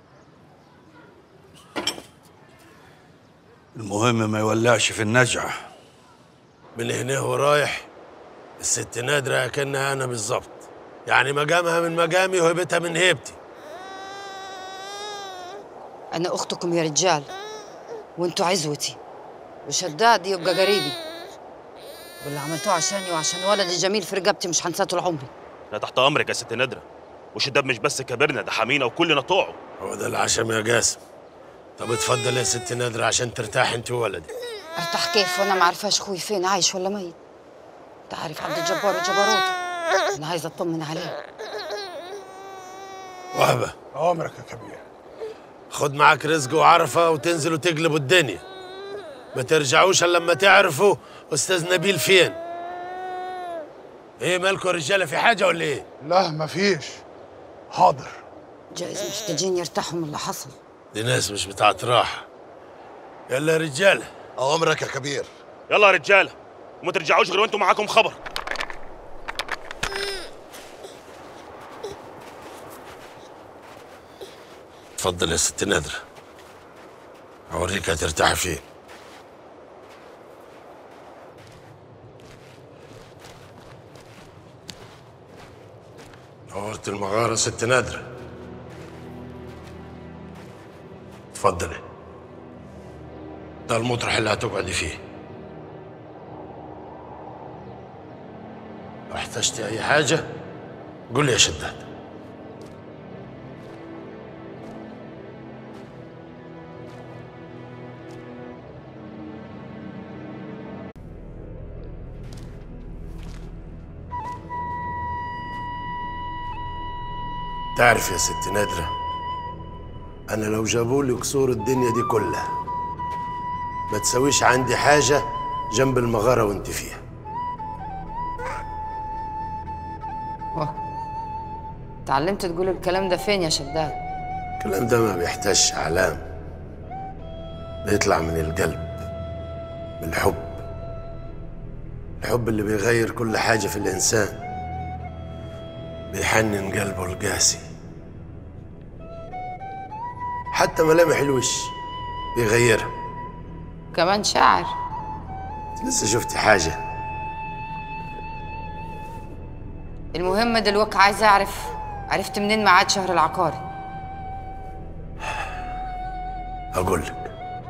المهم ما يولعش في النجع من هنا ورايح الست نادرة كأنها أنا بالظبط يعني مقامها من مقامي وهيبتها من هيبتي أنا أختكم يا رجال وأنتوا عزوتي وشداد يبقى قريبي واللي عملتوه عشاني وعشان ولدي الجميل في رقبتي مش هنساه طول عمري لا تحت امرك يا ست نادره وشداد مش بس كبرنا ده حمينا وكلنا طوعه هو ده العشم يا جاسم طب اتفضل يا ست نادرة عشان ترتاح انت وولدي ارتاح كيف وانا ما عارفاش اخوي فين عايش ولا ميت انت عارف عبد الجبار وجبروته انا عايزه اطمن عليه وهبة عمرك يا كبير خد معاك رزق وعرفة وتنزلوا تقلبوا الدنيا ما ترجعوش الا لما تعرفوا استاذ نبيل فين ايه مالكوا يا رجاله في حاجه ولا ايه لا مفيش حاضر جايز محتاجين يرتاحوا من اللي حصل دي ناس مش بتاعت راحه يلا يا رجاله اوامرك يا كبير يلا يا رجاله وما ترجعوش غير وانتم معاكم خبر اتفضل يا ست نادرة اوريك هترتاحي فين نورت المغارة ست نادرة اتفضلي ده المطرح اللي هتقعدي فيه لو احتجتي اي حاجة قولي يا شداد تعرف يا ست نادرة أنا لو جابوا لي قصور الدنيا دي كلها ما تسويش عندي حاجة جنب المغارة وانت فيها تعلمت تقول الكلام ده فين يا شداد الكلام ده ما بيحتاجش أعلام بيطلع من القلب من الحب الحب اللي بيغير كل حاجة في الإنسان بيحنن قلبه القاسي حتى ملامح الوش بيغيرها كمان شاعر لسه شفتي حاجة المهم دلوقتي عايزه اعرف عرفت منين ميعاد شهر العقاري أقول لك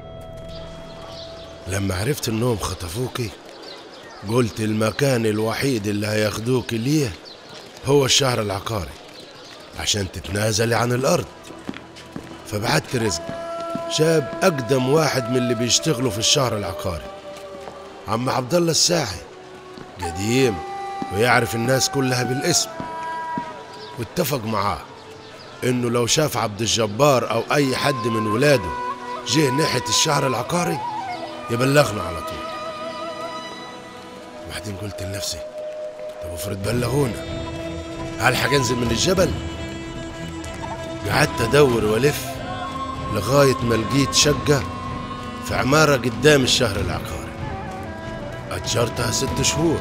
لما عرفت إنهم خطفوكي قلت المكان الوحيد اللي هياخدوك ليه هو الشهر العقاري عشان تتنازلي عن الأرض فبعت رزق شاب أقدم واحد من اللي بيشتغلوا في الشهر العقاري عم عبد الله الساعي قديم ويعرف الناس كلها بالاسم واتفق معاه انه لو شاف عبد الجبار او اي حد من ولاده جه ناحيه الشهر العقاري يبلغنا على طول بعدين قلت لنفسي طب افرض بلغونا هلحق انزل من الجبل قعدت ادور والف لغايه ما لقيت شقه في عماره قدام الشهر العقاري اجرتها ست شهور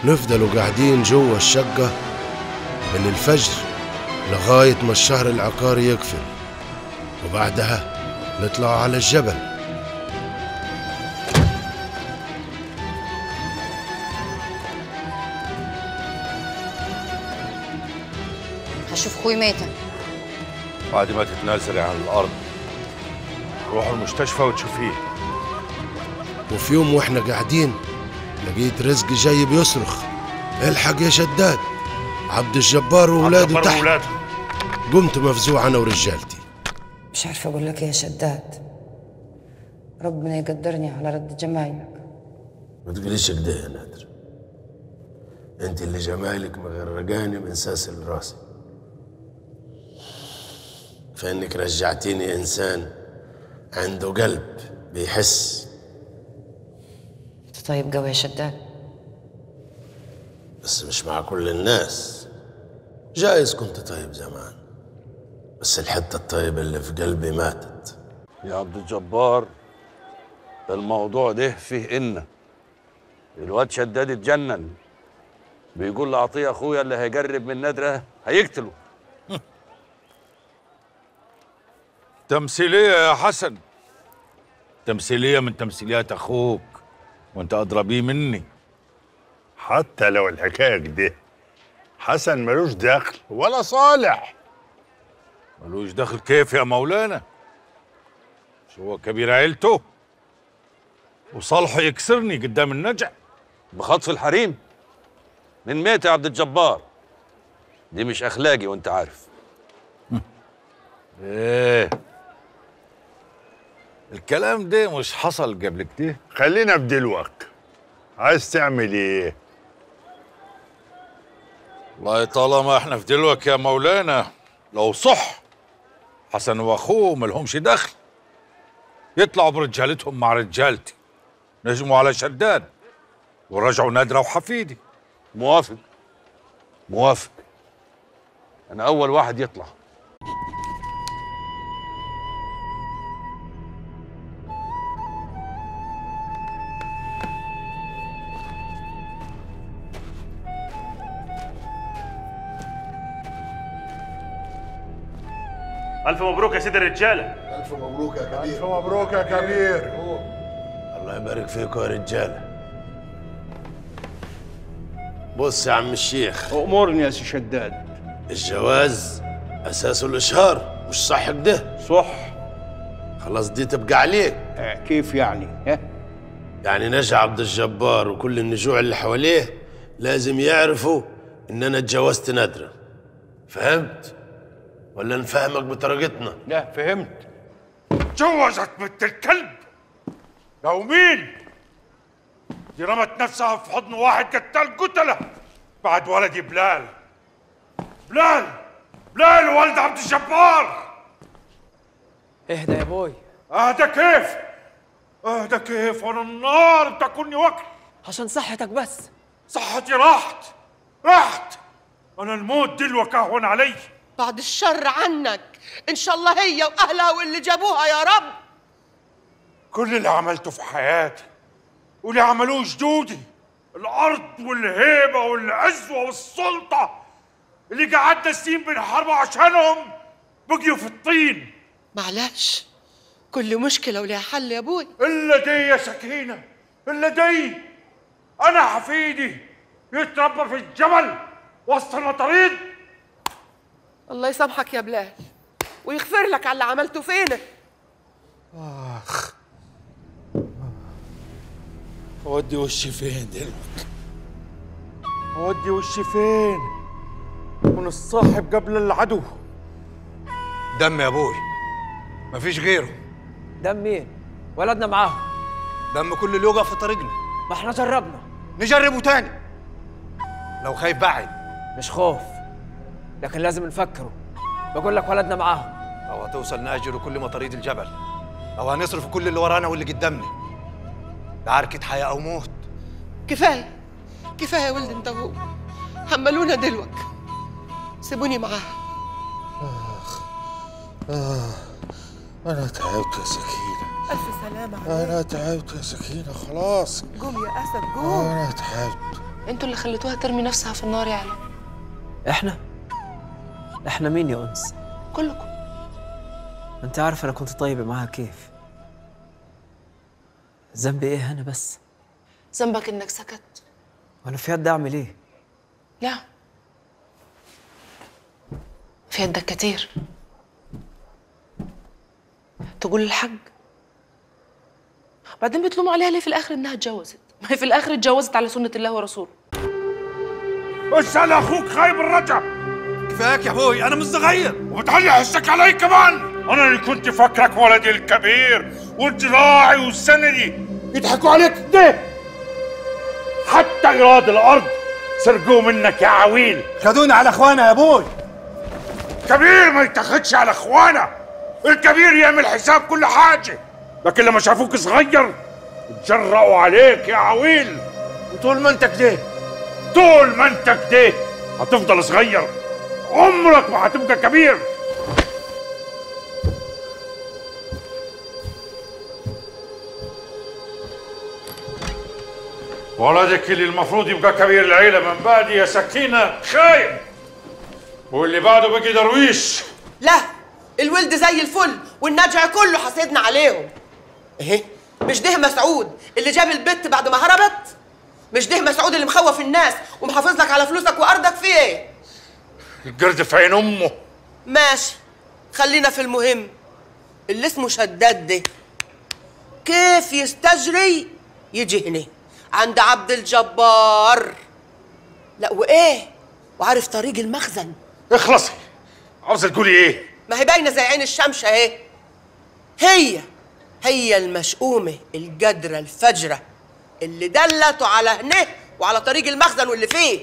نفضلوا قاعدين جوا الشقة من الفجر لغاية ما الشهر العقاري يقفل وبعدها نطلع على الجبل هشوف اخوي ميتة بعد ما تتنازلي عن الارض روح المستشفى وتشوفيه وفي يوم واحنا قاعدين لقيت رزق جاي بيصرخ الحق يا شداد عبد الجبار وولاده الجبار تحت وولاده. قمت مفزوع انا ورجالتي مش عارفة أقول لك إيه يا شداد ربنا يقدرني على رد جمايلك ما تقوليش كده يا نادر انت اللي جمالك مغرقاني من ساسل راسي فانك رجعتيني انسان عنده قلب بيحس أنت طيب قوي يا شداد بس مش مع كل الناس جايز كنت طيب زمان بس الحتة الطيبة اللي في قلبي ماتت يا عبد الجبار الموضوع ده فيه إن الواد شداد اتجنن بيقول لعطيه اخويا اللي هيجرب من نادره هيقتله تمثيلية يا حسن تمثيلية من تمثيليات أخوك وأنت أدرى بيه مني حتى لو الحكايه كده حسن ملوش دخل ولا صالح ملوش دخل كيف يا مولانا مش هو كبير عيلته وصالحه يكسرني قدام النجع بخطف الحريم من ميت يا عبد الجبار دي مش اخلاقي وانت عارف ايه الكلام ده مش حصل قبل كده خلينا في دلوقتي عايز تعمل ايه والله طالما احنا في دلوك يا مولانا لو صح حسن واخوه ملهمش دخل يطلعوا برجالتهم مع رجالتي نجموا على شداد ورجعوا نادرة وحفيدي موافق موافق انا اول واحد يطلع ألف مبروك يا سيد الرجالة ألف مبروك يا كبير ألف مبروك يا كبير الله يبارك فيكم يا رجاله بص يا عم الشيخ أمورني يا سي شداد الجواز اساسه الاشهار مش صح كده صح خلاص دي تبقى عليك كيف يعني ها؟ يعني نجا عبد الجبار وكل النجوع اللي حواليه لازم يعرفوا ان انا اتجوزت نادرة فهمت ولا نفهمك بطريقتنا لا فهمت جوزت بنت الكلب لو مين دي رمت نفسها في حضن واحد قتال قتلة بعد ولدي بلال بلال بلال ولد عبد الجبار اهدى يا بوي اهدى كيف اهدى كيف وانا النار بتاكلني وكل عشان صحتك بس صحتي راحت راحت انا الموت دلوك اهون علي بعد الشر عنك ان شاء الله هي واهلها واللي جابوها يا رب كل اللي عملته في حياتي واللي عملوه جدودي الارض والهيبه والعزوه والسلطه اللي قعدنا سنين بنحاربوا عشانهم بقيوا في الطين معلش كل مشكله ولها حل يا ابوي الا دي يا سكينه الا دي انا حفيدي يتربى في الجبل وسط المطاريد الله يسامحك يا بلال ويغفر لك على اللي عملته فينا اخ اودي وشي فين دلوقتي اودي وشي فين من الصاحب قبل العدو دم يا ابوي مفيش غيره دم مين؟ ولدنا معاهم دم كل اللي يقف في طريقنا ما احنا جربنا نجربه تاني لو خايف بعد مش خوف لكن لازم نفكره بقول لك ولدنا معاهم او هتوصل ناجر كل مطاريد الجبل او هنصرف كل اللي ورانا واللي قدامنا ده عركة حياة او موت كفايه كفايه يا ولد انت وهو حملونا دلوك سيبوني معاها آه أنا تعبت يا سكينة الف سلامه عليك أنا تعبت يا سكينة خلاص قوم يا اسد قوم أنا تعبت انتوا اللي خليتوها ترمي نفسها في النار يا علم احنا احنا مين يا انس كلكم انت عارف انا كنت طيبه معاها كيف ذنبي ايه انا بس ذنبك انك سكت وانا في يد اعمل ايه لا في يدك كتير تقول للحق بعدين بتلوموا عليها ليه في الاخر انها اتجوزت ما هي في الاخر اتجوزت على سنه الله ورسوله اسأل اخوك خايب الرجب كفاك يا ابوي انا مش صغير وبتعلي حسك علي كمان انا اللي كنت فاكرك ولدي الكبير وجراعي وسندي يضحكوا عليك كده حتى ايراد الارض سرقوه منك يا عويل خدونا على اخوانا يا ابوي كبير ما يتاخدش على اخوانا الكبير يعمل حساب كل حاجه لكن لما شافوك صغير اتجرأوا عليك يا عويل وطول ما انت كده طول ما انت كده هتفضل صغير عمرك ما هتبقى كبير ولدك اللي المفروض يبقى كبير العيلة من بعدي يا سكينة خايب واللي بعده بقي درويش لا الولد زي الفل والنجع كله حسدنا عليهم ايه مش ده مسعود اللي جاب البت بعد ما هربت مش ده مسعود اللي مخوف الناس ومحافظ لك على فلوسك وارضك في ايه القرد في عين امه ماشي خلينا في المهم اللي اسمه شداد ده كيف يستجري يجي هنا عند عبد الجبار لا وايه وعارف طريق المخزن اخلصي عاوزة تقولي ايه ما هي باينه زي عين الشمس اهي هي هي المشؤومه الجدره الفجره اللي دلته على هنا وعلى طريق المخزن واللي فيه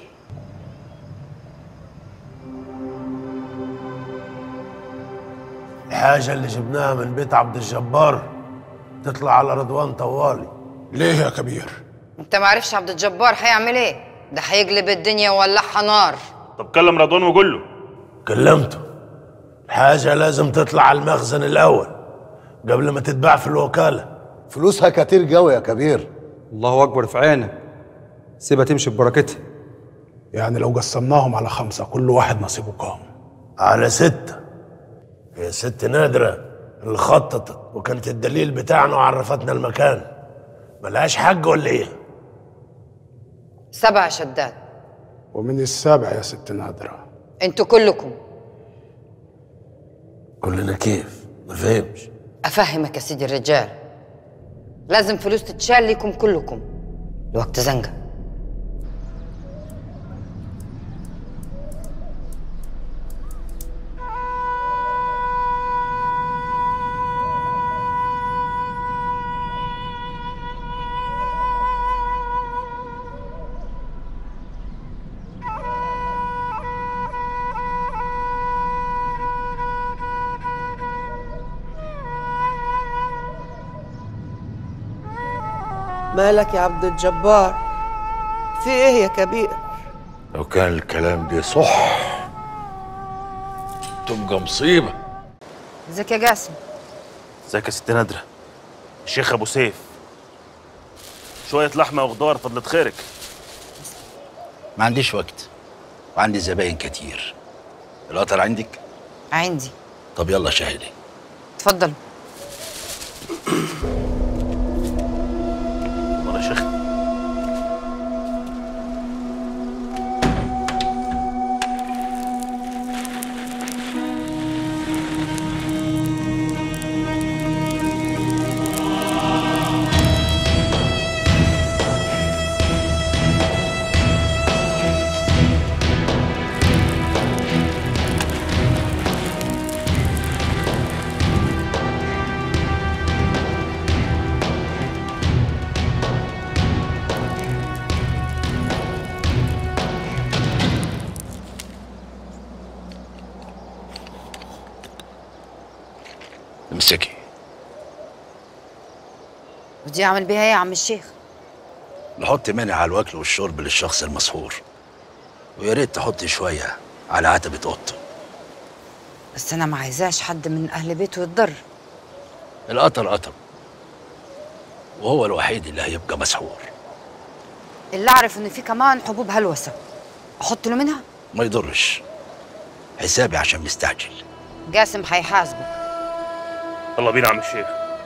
الحاجة اللي جبناها من بيت عبد الجبار تطلع على رضوان طوالي ليه يا كبير؟ انت ما عرفش عبد الجبار هيعمل ايه ده هيقلب الدنيا ويولعها نار طب كلم رضوان وقول له كلمته الحاجة لازم تطلع على المخزن الأول قبل ما تتباع في الوكالة فلوسها كتير قوي يا كبير الله اكبر في عينك سيبها تمشي ببركتها يعني لو قسمناهم على خمسة كل واحد نصيبه كام؟ على ستة يا ست نادرة اللي خططت وكانت الدليل بتاعنا وعرفتنا المكان ملهاش حق ولا ايه؟ سبع شداد ومن السابع يا ست نادرة انتوا كلكم كلنا كيف؟ ما فهمش افهمك يا سيدي الرجال لازم فلوس تتشال ليكم كلكم لوقت زنقه مالك يا عبد الجبار في ايه يا كبير لو كان الكلام ده صح تبقى مصيبة ازيك يا جاسم ازيك يا ست نادرة الشيخ ابو سيف شوية لحمة وخضار فضلت خيرك ما عنديش وقت وعندي زباين كتير القطر عندك عندي طب يلا شاهدي اتفضل والله يا شيخ امسكي ودي اعمل بيها ايه يا عم الشيخ نحط منع على الوكل والشرب للشخص المسحور ويا ريت تحطي شويه على عتبه اوضته بس انا ما عايزاش حد من اهل بيته يتضر القطر قطر وهو الوحيد اللي هيبقى مسحور اللي اعرف ان في كمان حبوب هلوسه احط له منها ما يضرش حسابي عشان مستعجل جاسم هيحاسبك يلا بينا يا عم الشيخ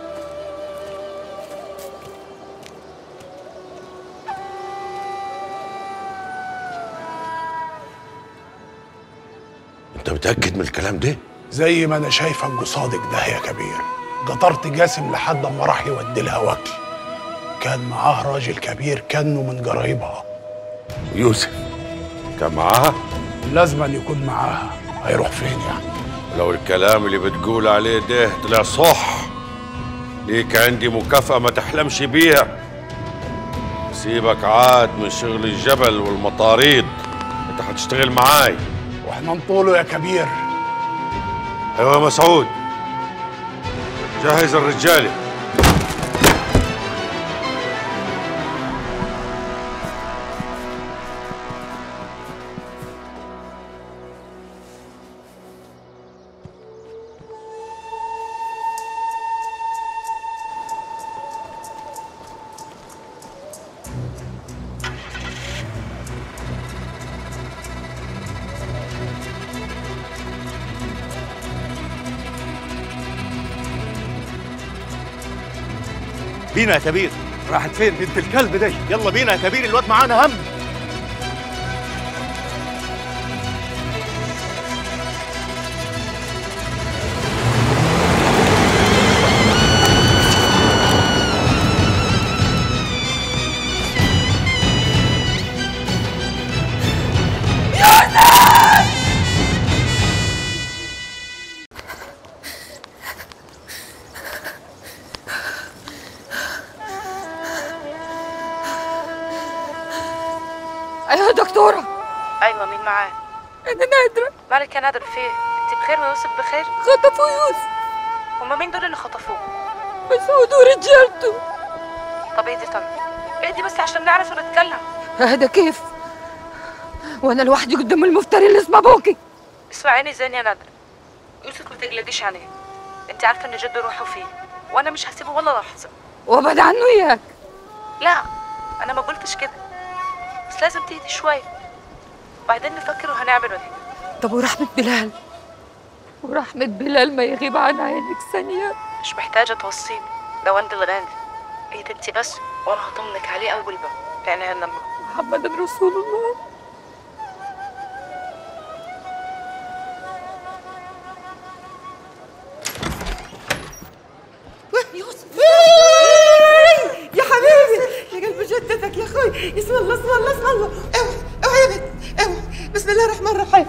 انت متاكد من الكلام ده زي ما انا شايفك قصادك ده يا كبير قطرت جاسم لحد ما راح يودي لها وكل كان معاه راجل كبير كانه من قرايبها يوسف كان معاها لازما يكون معاها هيروح فين يعني لو الكلام اللي بتقول عليه ده طلع صح ليك عندي مكافأة ما تحلمش بيها سيبك عاد من شغل الجبل والمطاريد انت هتشتغل معاي واحنا نطوله يا كبير ايوه يا مسعود جهز الرجاله بينا يا كبير راحت فين بنت الكلب دي يلا بينا يا كبير الواد معانا هم ايوه دكتوره ايوه مين معاه انا نادره مالك يا نادر في إيه؟ انت بخير ويوسف بخير خطفوا يوسف هما مين دول اللي خطفوه مسعود ورجالته طب اهدي طب اهدي بس عشان نعرف نتكلم هذا كيف وانا لوحدي قدام المفتري اللي اسمه ابوكي اسمعيني زين يا نادر يوسف ما تقلقيش عليه انت عارفه ان جد روحه فيه وانا مش هسيبه ولا لحظه وابعد عنه اياك لا انا ما قلتش كده بس لازم تهدي شويه وبعدين نفكر وهنعمل ايه طب ورحمة بلال ورحمة بلال ما يغيب عن عينك ثانية مش محتاجه توصيني ده وند الغالي اهدي انت بس وانا هطمنك عليه اول بقى يعني لما محمد رسول الله يوسف يا حبيبي يا قلب جدتك يا اخوي اسم الله اسم الله اسم الله اوعى اوعى يا بنت اوعى بسم الله الرحمن الرحيم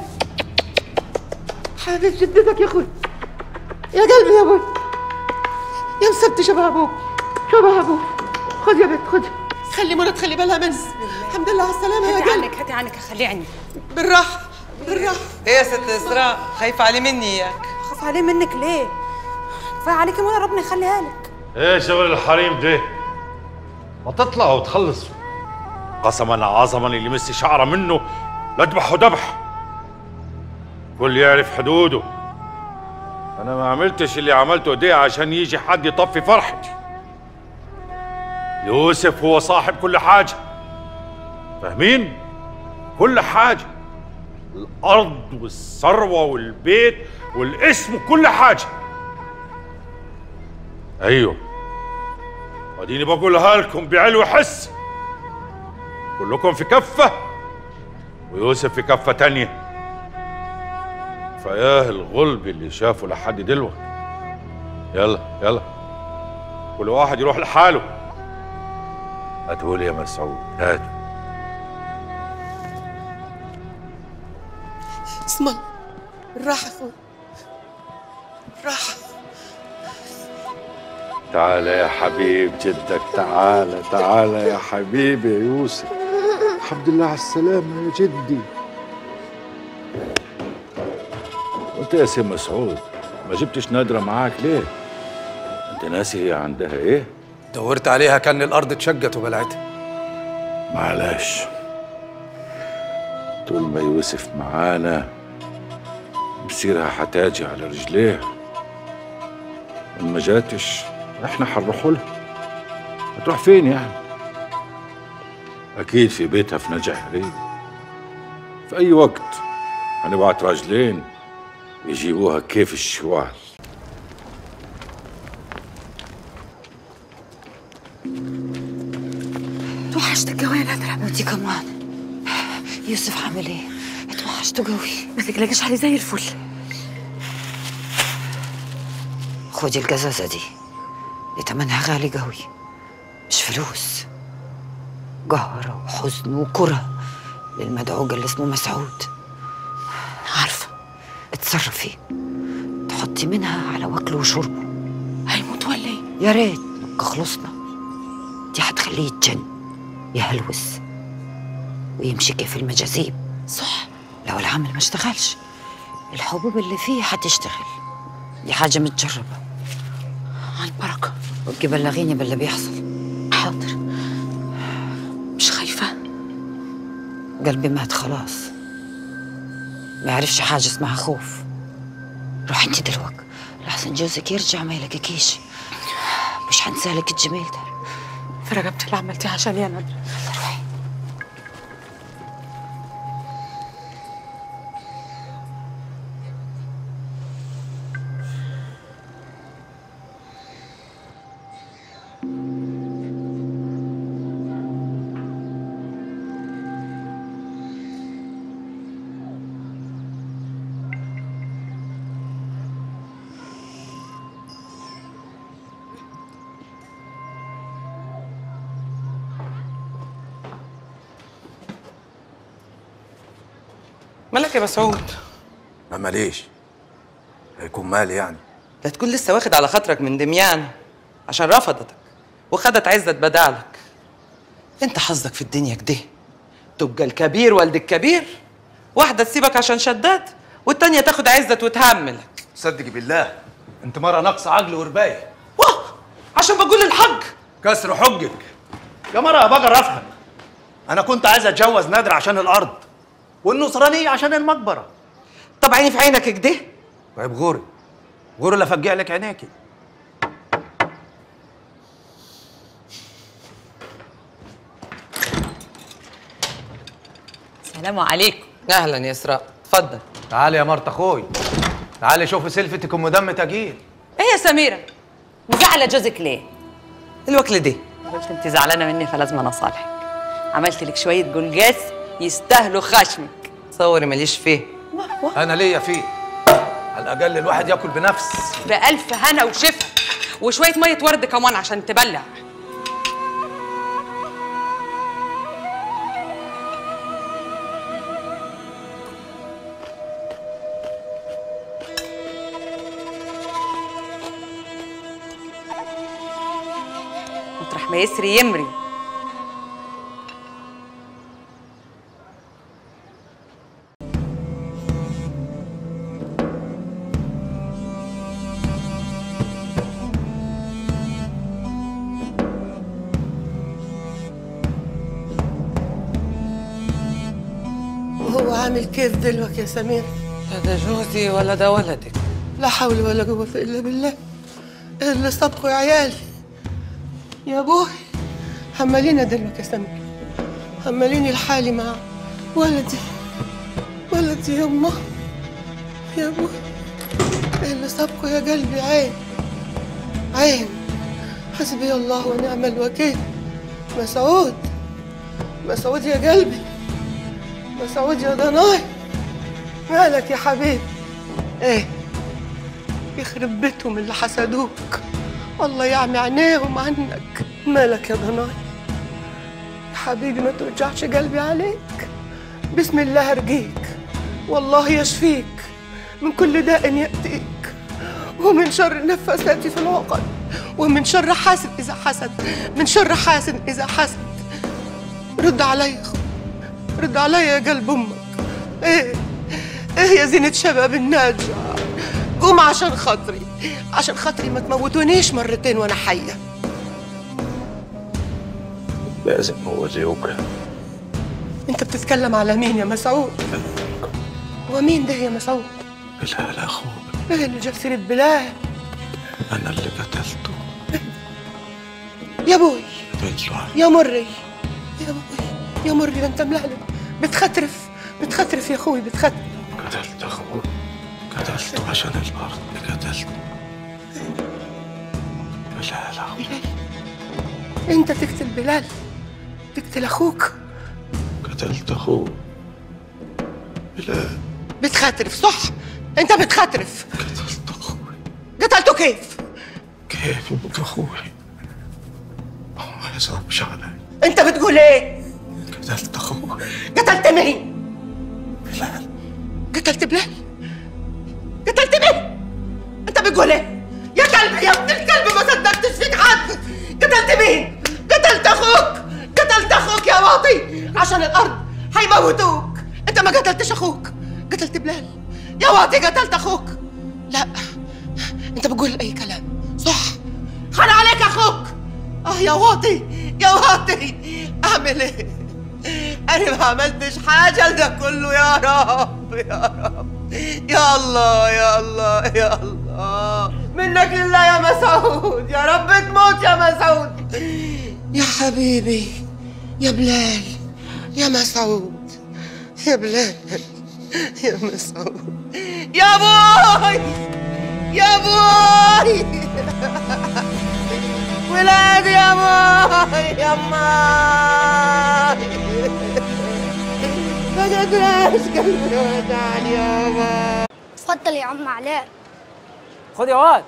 حبيب جدتك يا اخوي يا قلبي يا ابوي يا مسبت شبه ابوك شبه ابوك خذ يا بنت خذ خلي منى تخلي بالها منه الحمد لله على السلامه يا هاتي قلبي عنك هاتي عنك خليه عني بالراحه بالراحه ايه يا ست اسراء خايفه عليه مني اياك خاف عليه منك ليه كفايه عليكي وانا ربنا يخليها لك ايه شغل الحريم ده ما تطلعوا وتخلصوا قسما عظما اللي يمس شعره منه لاذبحه ذبح كل يعرف حدوده انا ما عملتش اللي عملته ده عشان يجي حد يطفي فرحتي يوسف هو صاحب كل حاجه فاهمين كل حاجه الارض والثروه والبيت والاسم وكل حاجه ايوه وديني بقولها لكم بعلو حس كلكم في كفه ويوسف في كفه تانيه فياه الغلب اللي شافه لحد دلوقتي يلا يلا كل واحد يروح لحاله هاتولي يا مسعود هات اسم الله بالراحه اخوي بالراحه تعال يا حبيب جدك تعال تعال يا حبيبي يا يوسف الحمد لله على السلامة يا جدي وانت يا سي مسعود ما جبتش نادرة معاك ليه؟ انت ناسي هي عندها ايه؟ دورت عليها كان الارض اتشقت وبلعتها معلش طول ما يوسف معانا مصيرها حتاجي على رجليه وإن ما جاتش احنا حنروحوا لها هتروح فين يعني أكيد في بيتها في نجع حريم في أي وقت هنبعت راجلين يجيبوها كيف الشوال توحشتك قوي يا نادرة وانتي كمان يوسف عامل ايه؟ توحشته قوي ما تقلقش عليه زي الفل خدي القزازة دي دي تمنها غالي قوي مش فلوس قهرة وحزن وكره للمدعوق اللي اسمه مسعود عارفة اتصرفي تحطي منها على وكله وشربه هيموت ولا ايه؟ يا ريت نبقى خلصنا دي هتخليه يتجن يهلوس ويمشي كيف المجاذيب صح لو العمل ما اشتغلش الحبوب اللي فيه هتشتغل دي حاجة متجربة على البركة وابقي بلغيني باللي بيحصل حاضر مش خايفة قلبي مات خلاص ما يعرفش حاجة اسمها خوف روحي انت دلوقتي لحسن جوزك يرجع ما يلاقيكيش مش هنسالك الجميل ده فرقبت اللي عملتيه عشان يا نادرة مالك يا مسعود ما ماليش هيكون مالي يعني لا تكون لسه واخد على خاطرك من دميان عشان رفضتك وخدت عزة بدالك انت حظك في الدنيا كده تبقى الكبير والد الكبير واحدة تسيبك عشان شداد والتانية تاخد عزة وتهملك صدقي بالله انت مرة ناقصة عقل ورباية عشان بقول الحق كسر حجك يا مرة يا بقر افهم انا كنت عايز اتجوز نادر عشان الارض والنصرانية عشان المقبرة طب عيني في عينك كده طيب غوري غوري اللي افجع لك عينيكي السلام عليكم اهلا يا اسراء اتفضل تعالي يا مرت اخوي تعالي شوفي سلفتك ام دم تقيل ايه يا سميرة مزعلة جوزك ليه؟ الوكلة دي قلت انت زعلانة مني فلازم انا اصالحك عملت لك شوية جلجاس يستاهلوا خشمك تصوري ماليش فيه انا ليا فيه على الاقل الواحد ياكل بنفس بألف هنا وشفا وشوية مية ورد كمان عشان تبلع مطرح ما يسري يمري وهو عامل كيف دلوقتي يا سمير لا ده جوزي ولا ده ولدك لا حول ولا قوة إلا بالله إيه اللي صدقوا يا عيالي يا أبوي حملينا دلوقتي يا سمير حمليني لحالي مع ولدي ولدي يما يا أبوي إيه اللي صدقوا يا قلبي عين عين حسبي الله ونعم الوكيل مسعود مسعود يا قلبي مسعود يا ضناي مالك يا حبيبي ايه يخرب بيتهم اللي حسدوك الله يعمي عينيهم عنك مالك يا ضناي يا حبيبي ما توجعش قلبي عليك بسم الله ارجيك والله يشفيك من كل داء يأتيك ومن شر النفاسات في العقد ومن شر حاسد إذا حسد من شر حاسد إذا حسد رد عليا يا أخوي. رد عليا يا قلب أمك إيه إيه يا زينة شباب الناجع قوم عشان خاطري عشان خاطري ما تموتونيش مرتين وأنا حية لازم هو زيوك أنت بتتكلم على مين يا مسعود ومين ده يا مسعود بلال اخوك إيه اللي جاب سيرة بلال انا اللي قتلته يا بوي بيطلع يا مري يا بوي يا مري ده انت ملهلب بتخترف بتخترف يا اخوي بتخترف قتلت اخوي قتلته عشان الارض قتلته بلال أخوي. انت تقتل بلال تقتل اخوك قتلت اخوي بلال بتخترف صح انت بتخترف قتلت اخوي قتلته كيف كيف يبقى اخوي هو ما يصعبش علي انت بتقول ايه قتلت اخوي قتلت مين بلال قتلت بلال قتلت مين انت بتقول ايه يا كلب يا ابن الكلب ما صدقتش فيك حد قتلت مين قتلت اخوك قتلت اخوك يا واطي عشان الارض هيموتوك انت ما قتلتش اخوك قتلت بلال يا واطي قتلت اخوك لا انت بتقول اي كلام صح خان عليك اخوك اه يا واطي يا واطي اعمل ايه انا ما عملتش حاجه لده كله يا رب يا رب يا الله يا الله يا الله منك لله يا مسعود يا رب تموت يا مسعود يا حبيبي يا بلال يا مسعود يا بلال يا مسعود يا بوي يا بوي ولادي يا ماي يا ماي ما قدرش قلبي ودعني يا ماي اتفضل يا عم علاء خد يا واد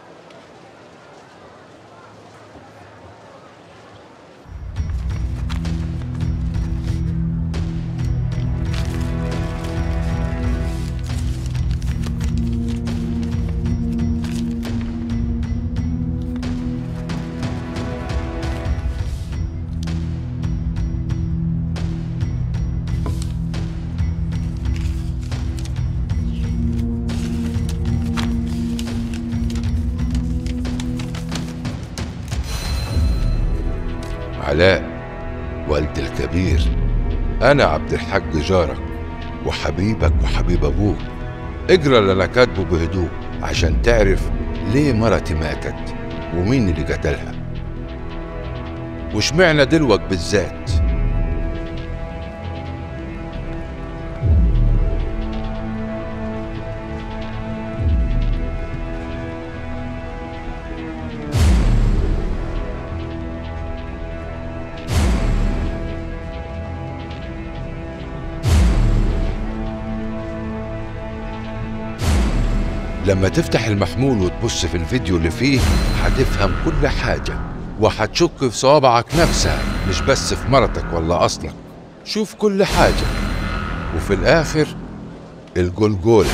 علاء والد الكبير أنا عبد الحاج جارك وحبيبك وحبيب أبوك اجرى اللي أنا كاتبه بهدوء عشان تعرف ليه مرتي ماتت ومين اللي قتلها وشمعنا دلوك بالذات لما تفتح المحمول وتبص في الفيديو اللي فيه هتفهم كل حاجة وهتشك في صوابعك نفسها مش بس في مرتك ولا أصلك شوف كل حاجة وفي الآخر الجلجولة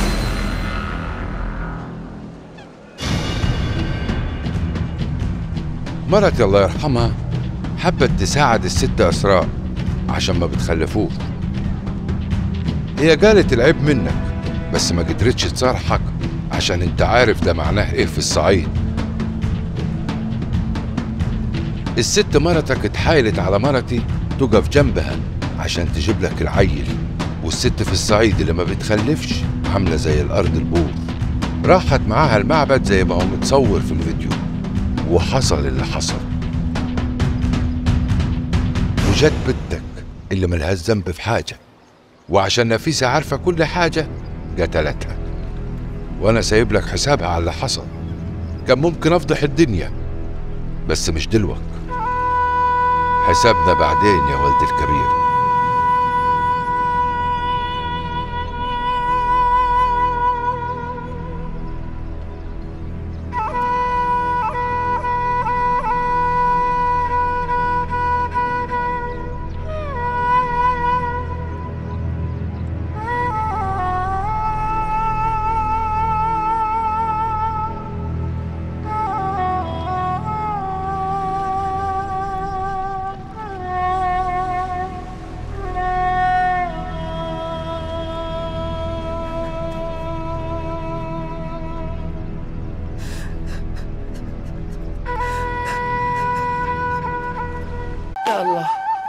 مرتي الله يرحمها حبت تساعد الست أسراء عشان ما بتخلفوش هي قالت العيب منك بس ما قدرتش تصارحك عشان انت عارف ده معناه ايه في الصعيد الست مرتك اتحايلت على مرتي تقف جنبها عشان تجيب لك العيل والست في الصعيد اللي ما بتخلفش عاملة زي الأرض البور راحت معاها المعبد زي ما هو متصور في الفيديو وحصل اللي حصل وجت بنتك اللي ملهاش ذنب في حاجة وعشان نفيسة عارفة كل حاجة قتلتها وانا سايب لك حسابها على اللي حصل كان ممكن افضح الدنيا بس مش دلوك حسابنا بعدين يا ولد الكبير يا الله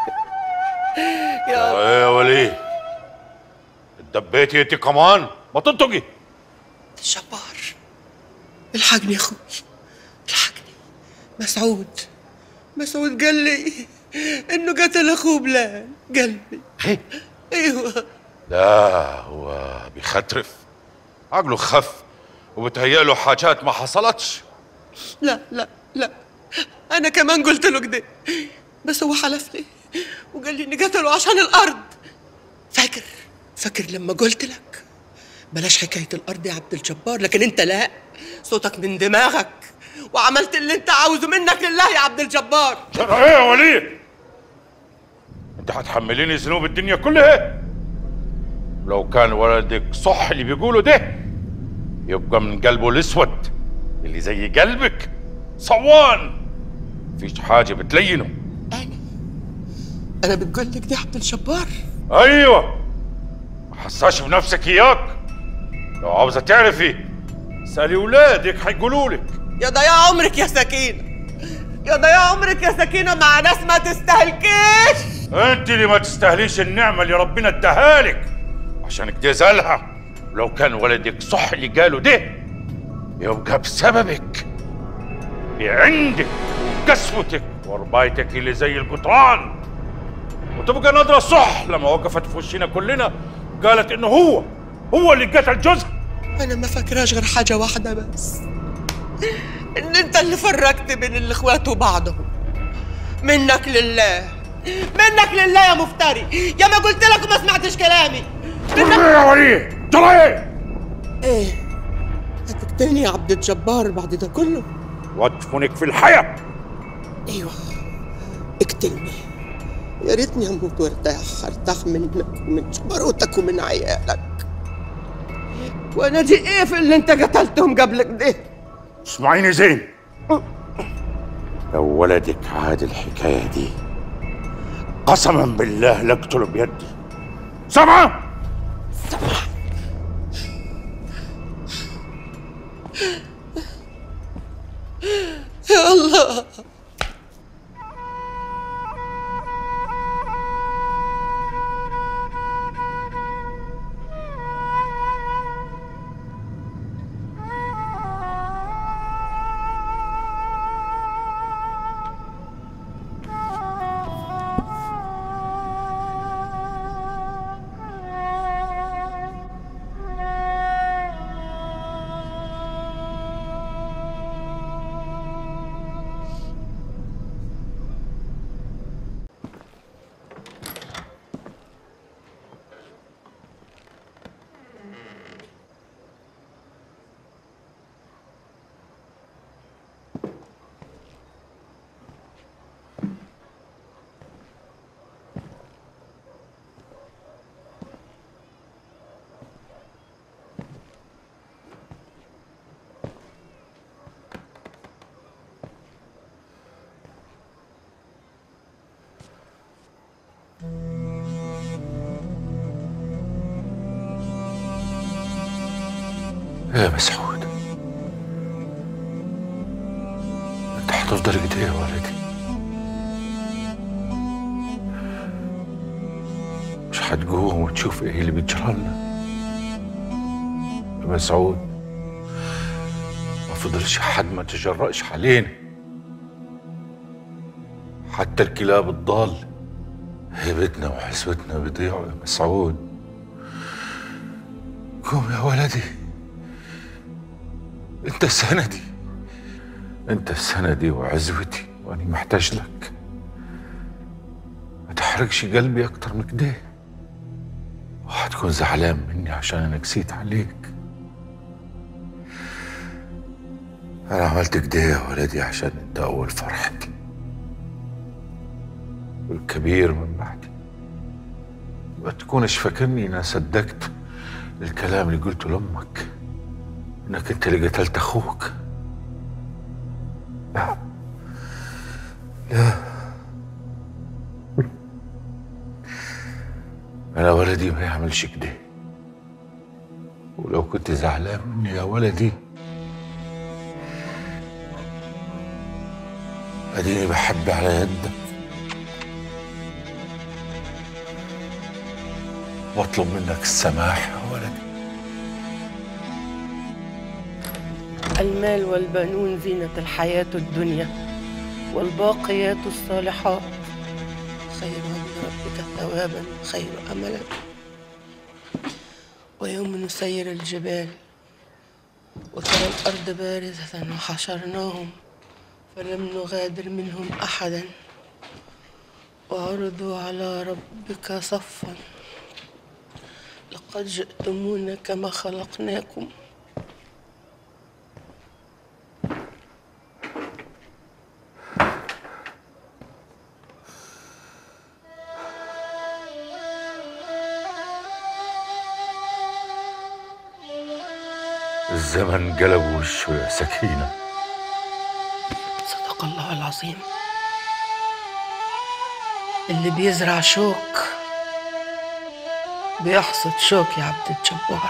يا ايه يا وليه اتدبيتي انت كمان ما تنطقي الجبار الحقني يا اخوي الحقني مسعود مسعود قال لي انه قتل اخوه بلال قلبي حقي ايوه لا هو بيخترف عقله خف وبتهيأ له حاجات ما حصلتش لا لا لا انا كمان قلت له كده بس هو حلف لي وقال لي اني قتله عشان الارض فاكر فاكر لما قلت لك بلاش حكايه الارض يا عبد الجبار لكن انت لا صوتك من دماغك وعملت اللي انت عاوزه منك لله يا عبد الجبار ترى ايه يا وليد انت هتحمليني ذنوب الدنيا كلها لو كان ولدك صح اللي بيقوله ده يبقى من قلبه الاسود اللي زي قلبك صوان مفيش حاجه بتلينه انا بتقول لك ده يا عبد الجبار ايوه ما حساش بنفسك اياك لو عاوزه تعرفي سالي ولادك هيقولوا لك يا ضياع عمرك يا سكينه يا ضياع عمرك يا سكينه مع ناس ما تستهلكيش انت اللي ما تستاهليش النعمه اللي ربنا اداها لك عشان كده زالها ولو كان ولدك صح اللي قاله ده يبقى بسببك بعندك وقسوتك وربايتك اللي زي القطران وتبقى نادرة صح لما وقفت في وشنا كلنا قالت انه هو هو اللي قتل جوزها انا ما فاكراش غير حاجه واحده بس ان انت اللي فرقت بين الاخوات وبعضهم منك لله منك لله يا مفتري يا ما قلت لك وما سمعتش كلامي منك يا وليد ترى ايه ايه هتقتلني يا عبد الجبار بعد ده كله وادفنك في الحياه ايوه اقتلني يا ريتني اموت وارتاح ارتاح منك ومن جبروتك ومن عيالك وانا دي ايه في اللي انت قتلتهم قبل كده اسمعيني زين لو ولدك عاد الحكايه دي قسما بالله لاقتله بيدي سامعه يا الله يا مسعود انت هتفضل كده يا ولدي مش هتقوم وتشوف ايه اللي بيجرى لنا يا مسعود ما فضلش حد ما تجرأش علينا حتى الكلاب الضال هيبتنا وحسبتنا بيضيعوا يا مسعود قوم يا ولدي انت سندي انت سندي وعزوتي وانا محتاج لك ما تحرقش قلبي اكتر من كده وهتكون زعلان مني عشان انا قسيت عليك انا عملت كده يا ولدي عشان انت اول فرحتي والكبير من بعدي ما تكونش فاكرني انا صدقت الكلام اللي قلته لامك انك انت اللي قتلت اخوك لا لا انا ولدي ما يعملش كده ولو كنت زعلان مني يا ولدي اديني بحب على يدك واطلب منك السماح يا ولدي المال والبنون زينة الحياة الدنيا والباقيات الصالحات خير عند ربك ثوابا خير أملا ويوم نسير الجبال وترى الأرض بارزة وحشرناهم فلم نغادر منهم أحدا وعرضوا على ربك صفا لقد جئتمونا كما خلقناكم الزمن قلب وشه يا سكينة صدق الله العظيم اللي بيزرع شوك بيحصد شوك يا عبد الجبار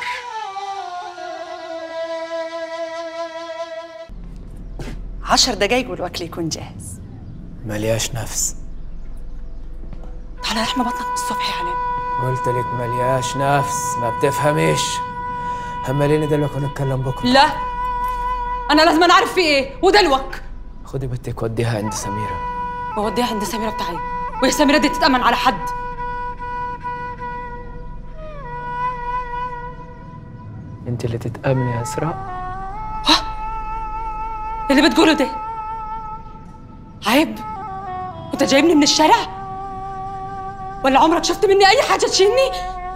عشر دقايق والوكل يكون جاهز ملياش نفس تعال احنا بطنك من الصبح يا علاء قلت لك ملياش نفس ما بتفهميش هماليني دلوقتي ونتكلم بكره لا انا لازم اعرف في ايه ودلوك خدي بنتك وديها عند سميره بوديها عند سميره بتاعي وهي سميره دي تتامن على حد انت اللي تتامني يا اسراء اللي بتقوله ده عيب وانت جايبني من الشارع ولا عمرك شفت مني اي حاجه تشيلني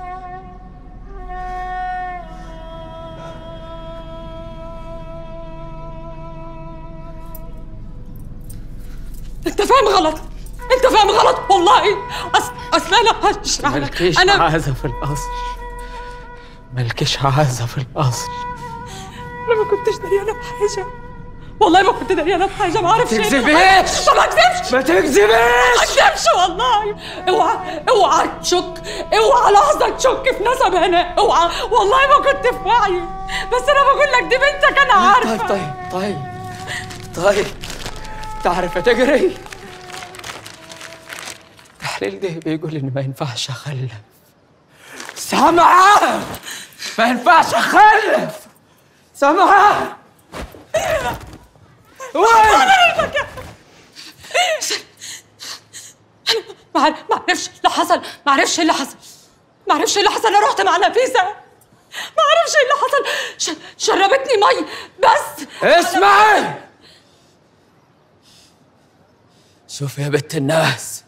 انت فاهم غلط انت فاهم غلط والله اصل اصل انا هشرح لك مالكيش انا عازة في الأصل مالكيش عازة في الأصل انا ما كنتش دريانه بحاجه والله ما كنت دريانه بحاجه ما اعرفش ما إيه. تكذبيش. ما بكذبش ما تكذبيش. ما بكذبش والله اوعى اوعى تشك اوعى لحظه تشك في نسب هنا اوعى والله ما كنت في وعي بس انا بقول لك دي بنتك انا عارفه طيب طيب طيب طيب تعرف تجري التحليل ده بيقول إن ما ينفعش أخلف سامعة ما ينفعش أخلف سامعة وين ما عر- ما اعرفش اللي حصل ما اعرفش ايه اللي حصل ما اعرفش ايه اللي حصل انا رحت مع نفيسه ما اعرفش ايه اللي حصل ش- شربتني مي بس اسمعي شوف يا بنت الناس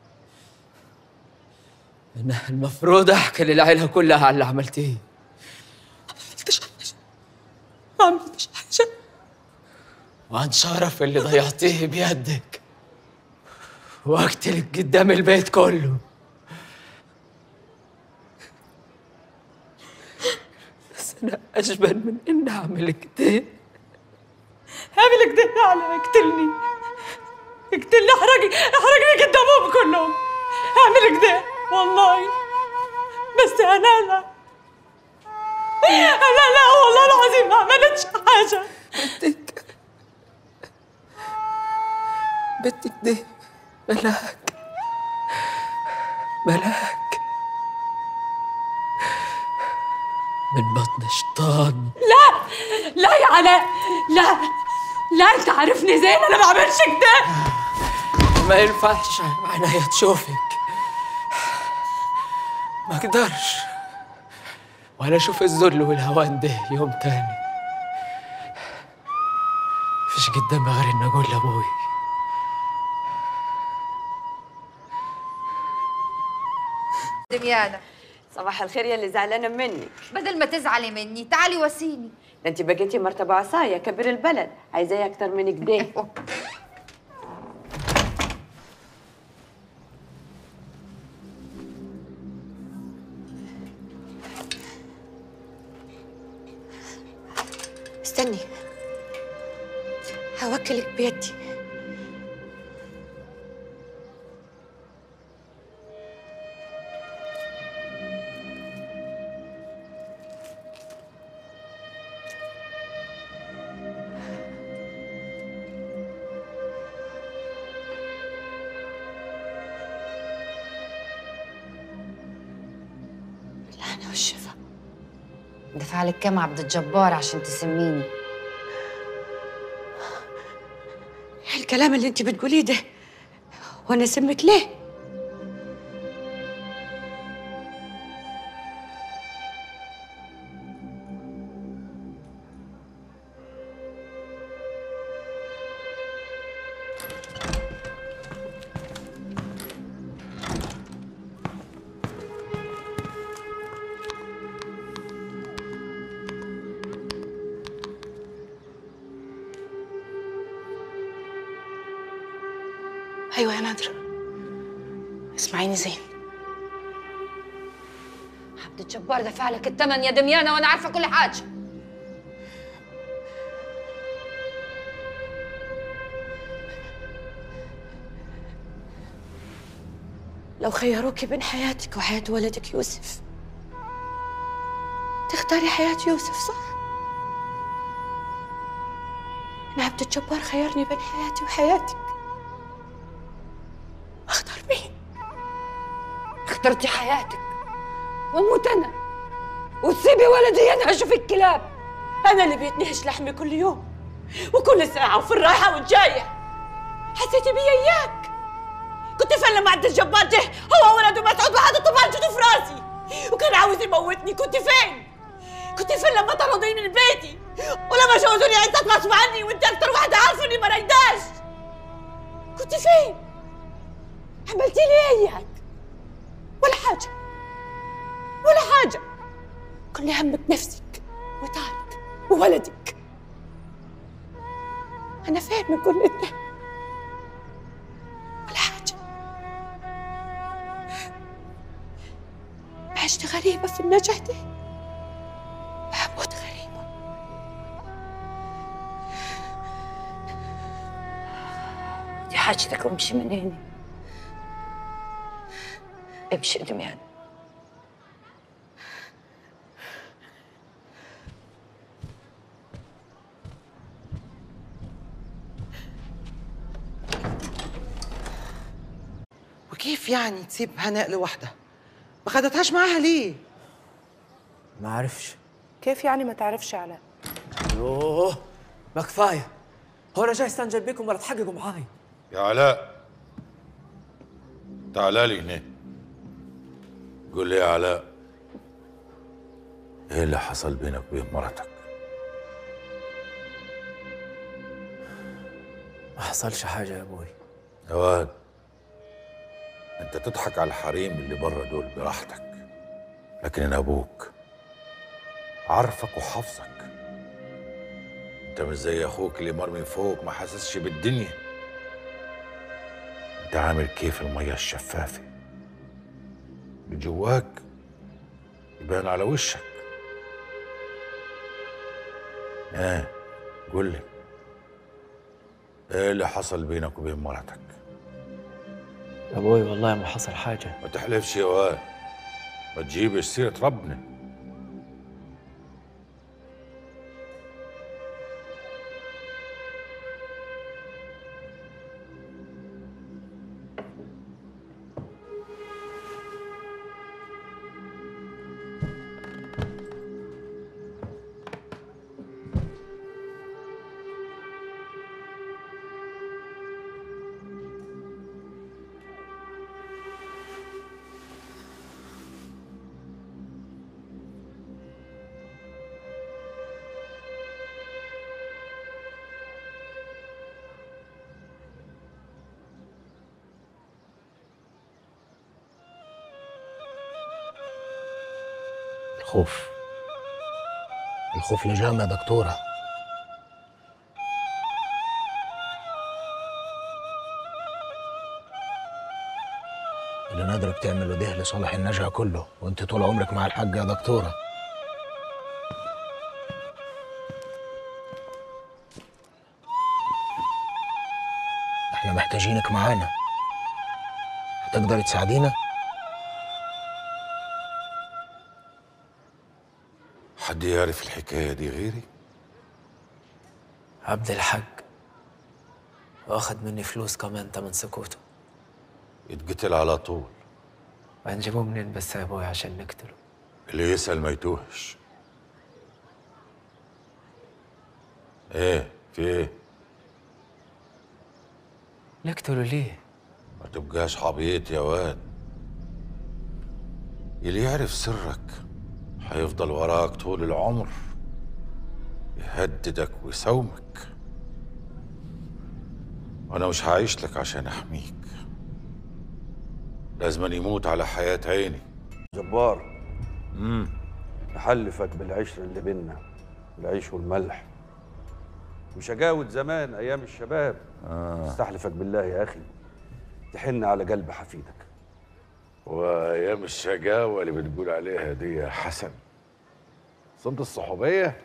أنا المفروض أحكي للعيلة كلها على اللي عملتيه ما عملتش حاجه وعن شرف اللي ضيعتيه بيدك واقتلك قدام البيت كله بس أنا أجبن من إني أعمل كده اعمل كده على اقتلني اقتلني احرقني احرقني قدامهم كلهم اعمل كده والله بس انا لا انا لا والله العظيم ما عملتش حاجه بنتك بنتك دي ملاك ملاك من بطن شيطان لا لا يا علاء لا لا انت عارفني زين انا ما بعملش كده ما ينفعش عينيا تشوفك ما اقدرش ولا اشوف الذل والهوان ده يوم تاني مفيش قدامي غير اني اقول لابوي دميانة صباح الخير يا اللي زعلانة منك بدل ما تزعلي مني تعالي واسيني ده انت بقيتي مرتبة عصاية كبير البلد عايزاه اكتر من كده استني هوكلك بيدي الهنا والشفا دفع لك كام عبد الجبار عشان تسميني الكلام اللي انت بتقوليه ده وانا اسمك ليه ايوه يا نادره اسمعيني زين عبد الجبار دفع لك الثمن يا دميانة وأنا عارفة كل حاجة لو خيروك بين حياتك وحياة ولدك يوسف تختاري حياة يوسف صح؟ أنا عبد الجبار خيرني بين حياتي وحياتك أختار مين؟ اخترتي حياتك وأموت أنا وتسيبي ولدي ينهش في الكلاب أنا اللي بيتنهش لحمي كل يوم وكل ساعة وفي الرايحة والجاية حسيتي بي إياك كنت فين لما عبد الجبار جه هو وولده مسعود وحاطط طبانجته في راسي وكان عاوز يموتني كنت فين؟ كنت فين لما طردوني من بيتي ولما جوزوني عزت غصب عني وانت اكتر واحدة عارفة اني ما رايداش كنت فين؟ عملتي لي اياك ولا حاجة ولا حاجة كل همك نفسك وطارق وولدك أنا فين من كل ده؟ ولا حاجة عشت غريبة في النجاح ده هموت غريبة دي حاجتك وامشي من هنا امشي يا دميان وكيف يعني تسيب هناء لوحدها ما خدتهاش معاها ليه ما عارفش كيف يعني ما تعرفش علاء يوه ما كفايه هو انا جاي استنجد بيكم ولا تحققوا معاي يا علاء تعال لي هنا قول لي يا علاء ايه اللي حصل بينك وبين مرتك ما حصلش حاجه يا ابوي يا واد انت تضحك على الحريم اللي بره دول براحتك لكن انا ابوك عارفك وحافظك انت مش زي اخوك اللي مرمي فوق ما حاسسش بالدنيا انت عامل كيف الميه الشفافه اللي جواك يبان على وشك ايه قول لي ايه اللي حصل بينك وبين مرتك يا ابوي والله ما حصل حاجه ما تحلفش يا واد ما تجيبش سيرة ربنا الخوف الخوف لجام يا دكتورة اللي نادرة بتعمله ده لصالح النجع كله وانت طول عمرك مع الحاج يا دكتورة احنا محتاجينك معانا هتقدري تساعدينا؟ حد يعرف الحكاية دي غيري؟ عبد الحق واخد مني فلوس كمان تمن سكوته يتقتل على طول وهنجيبوه منين بس يا ابوي عشان نقتله اللي يسأل ما يتوهش ايه في ايه؟ نقتله ليه؟ ما تبقاش عبيط يا واد اللي يعرف سرك هيفضل وراك طول العمر يهددك ويساومك وانا مش هعيش لك عشان احميك لازم يموت على حياة عيني جبار امم أحلفك بالعشرة اللي بينا العيش والملح وشجاوة زمان أيام الشباب آه. استحلفك بالله يا أخي تحن على قلب حفيدك وايام الشقاوه اللي بتقول عليها دي يا حسن صمت الصحوبيه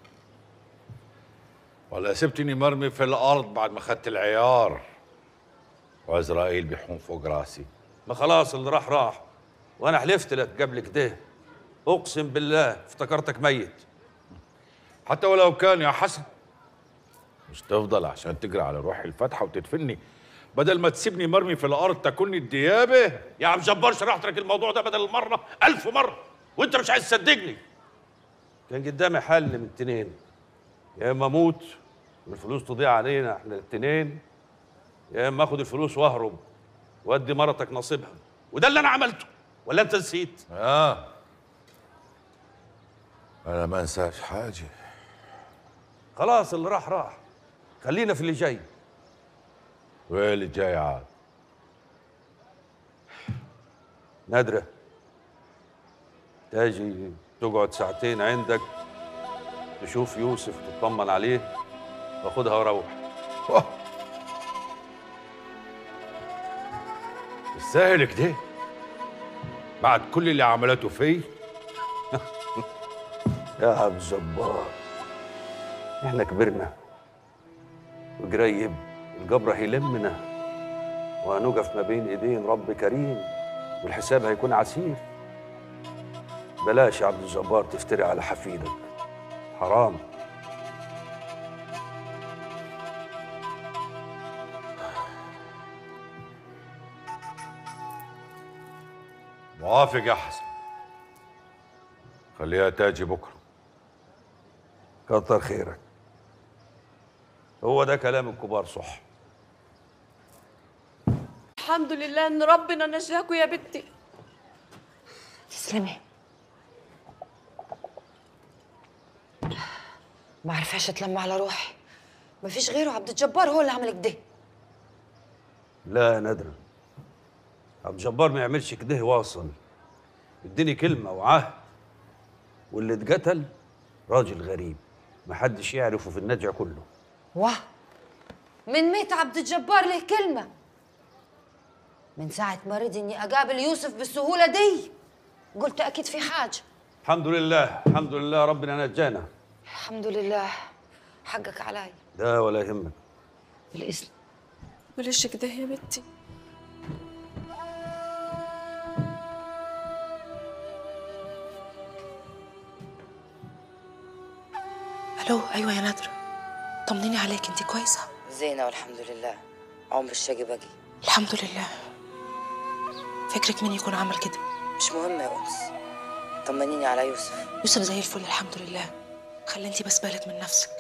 ولا سبتني مرمي في الارض بعد ما خدت العيار وعزرائيل بيحوم فوق راسي ما خلاص اللي راح راح وانا حلفت لك قبل كده اقسم بالله افتكرتك ميت حتى ولو كان يا حسن مش تفضل عشان تجري على روحي الفاتحه وتدفني بدل ما تسيبني مرمي في الارض تكوني الديابه يا عم جبار شرحت لك الموضوع ده بدل المره ألف مره وانت مش عايز تصدقني كان قدامي حل من اتنين يا اما اموت والفلوس تضيع علينا احنا الاتنين يا اما اخد الفلوس واهرب وادي مرتك نصيبها وده اللي انا عملته ولا انت نسيت اه انا ما انساش حاجه خلاص اللي راح راح خلينا في اللي جاي وايه اللي جاي عاد نادرة تاجي تقعد ساعتين عندك تشوف يوسف تطمن عليه واخدها وروح تستاهل كده بعد كل اللي عملته فيه يا عبد الجبار احنا كبرنا وقريب القبر هيلمنا وهنقف ما بين ايدين رب كريم والحساب هيكون عسير بلاش يا عبد الجبار تفتري على حفيدك حرام موافق يا حسن خليها تاجي بكره كتر خيرك هو ده كلام الكبار صح الحمد لله ان ربنا نجاكوا يا بنتي تسلمي ما عرفاش اتلم على روحي ما فيش غيره عبد الجبار هو اللي عمل كده لا يا نادرة عبد الجبار ما يعملش كده واصل اديني كلمة وعهد واللي اتقتل راجل غريب محدش يعرفه في النجع كله واه من ميت عبد الجبار له كلمة من ساعة ما رضي إني أقابل يوسف بالسهولة دي قلت أكيد في حاجة الحمد لله الحمد لله ربنا نجانا الحمد لله حقك علي لا ولا يهمك بالإذن وليش كده يا بنتي الو ايوه يا نادره طمنيني عليك انت كويسه زينة والحمد لله عمر الشقي بقي الحمد لله فكرك مين يكون عمل كده مش مهم يا أنس طمنيني على يوسف يوسف زي الفل الحمد لله خلي انت بس بالك من نفسك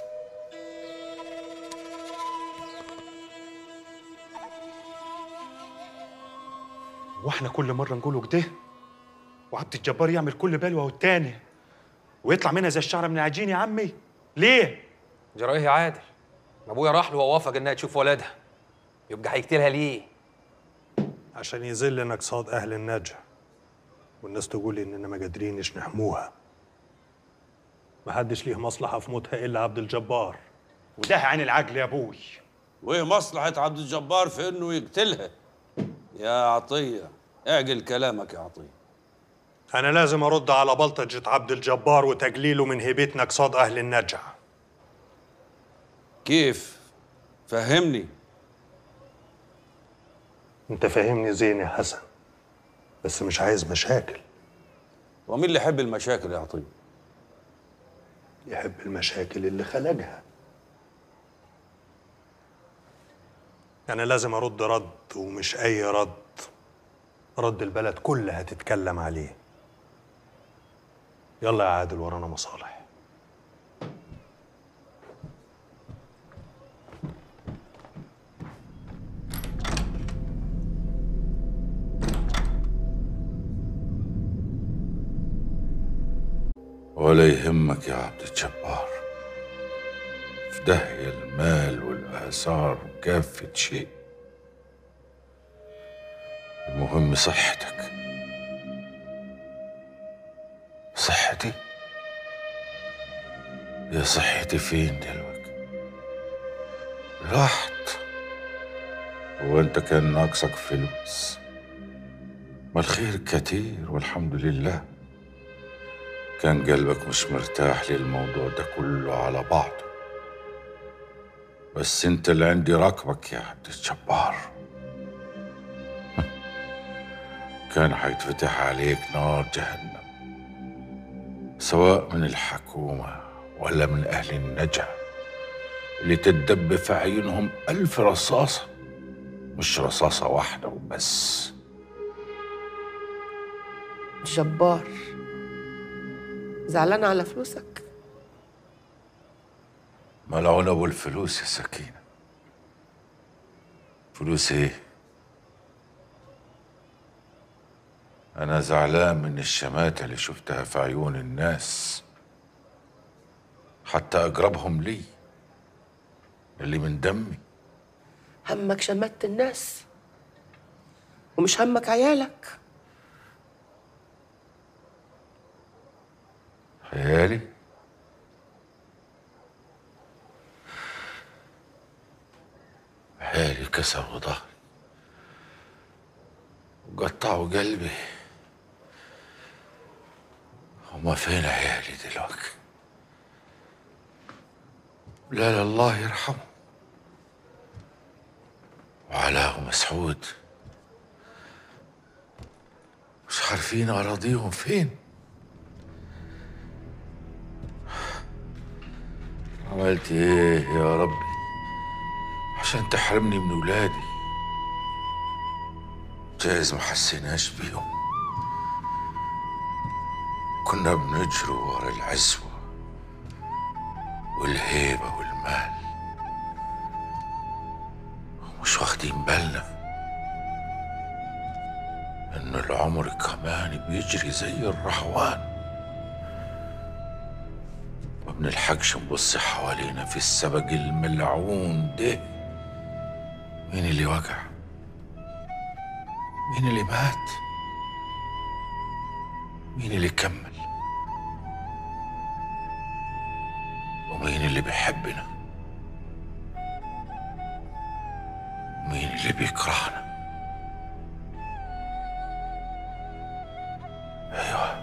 واحنا كل مره نقوله كده وعبد الجبار يعمل كل بلوه والتاني ويطلع منها زي الشعره من العجين يا عمي ليه جرايه يا عادل ما ابويا راح له ووافق انها تشوف ولدها يبقى هيقتلها ليه عشان يذل نقصاد أهل النجع والناس تقول إننا ما قادرينش نحموها محدش ليه مصلحة في موتها إلا عبد الجبار وده عين العجل يا ابوي وايه مصلحة عبد الجبار في انه يقتلها يا عطية اعجل كلامك يا عطية أنا لازم أرد على بلطجة عبد الجبار وتجليله من هيبتنا قصاد أهل النجع كيف فهمني أنت فاهمني زين يا حسن بس مش عايز مشاكل ومين اللي يحب المشاكل يا عطية يحب المشاكل اللي خلقها أنا لازم أرد رد ومش أي رد رد البلد كلها تتكلم عليه يلا يا عادل ورانا مصالح ولا يهمك يا عبد الجبار في داهية المال والآثار وكافة شيء المهم صحتك صحتي يا صحتي فين دلوقتي راحت هو انت كان ناقصك فلوس ما الخير كتير والحمد لله كان قلبك مش مرتاح للموضوع ده كله على بعضه بس انت اللي عندي راكبك يا عبد الجبار كان حيتفتح عليك نار جهنم سواء من الحكومة ولا من أهل النجا اللي تدب في عيونهم ألف رصاصة مش رصاصة واحدة وبس جبار زعلان على فلوسك ملعون ابو الفلوس يا سكينة فلوس ايه انا زعلان من الشماتة اللي شفتها في عيون الناس حتى اقربهم لي اللي من دمي همك شمت الناس ومش همك عيالك عيالي عيالي كسروا ظهري وقطعوا قلبي هما فين عيالي دلوقتي لا لا الله يرحمه وعلاء ومسعود مش عارفين أراضيهم فين عملت ايه يا ربي عشان تحرمني من ولادي جايز ما حسيناش بيهم كنا بنجري ورا العزوة والهيبة والمال ومش واخدين بالنا إن العمر كمان بيجري زي الرهوان ما بنلحقش نبص حوالينا في السبق الملعون ده مين اللي وقع مين اللي مات مين اللي كمل ومين اللي بيحبنا ومين اللي بيكرهنا ايوه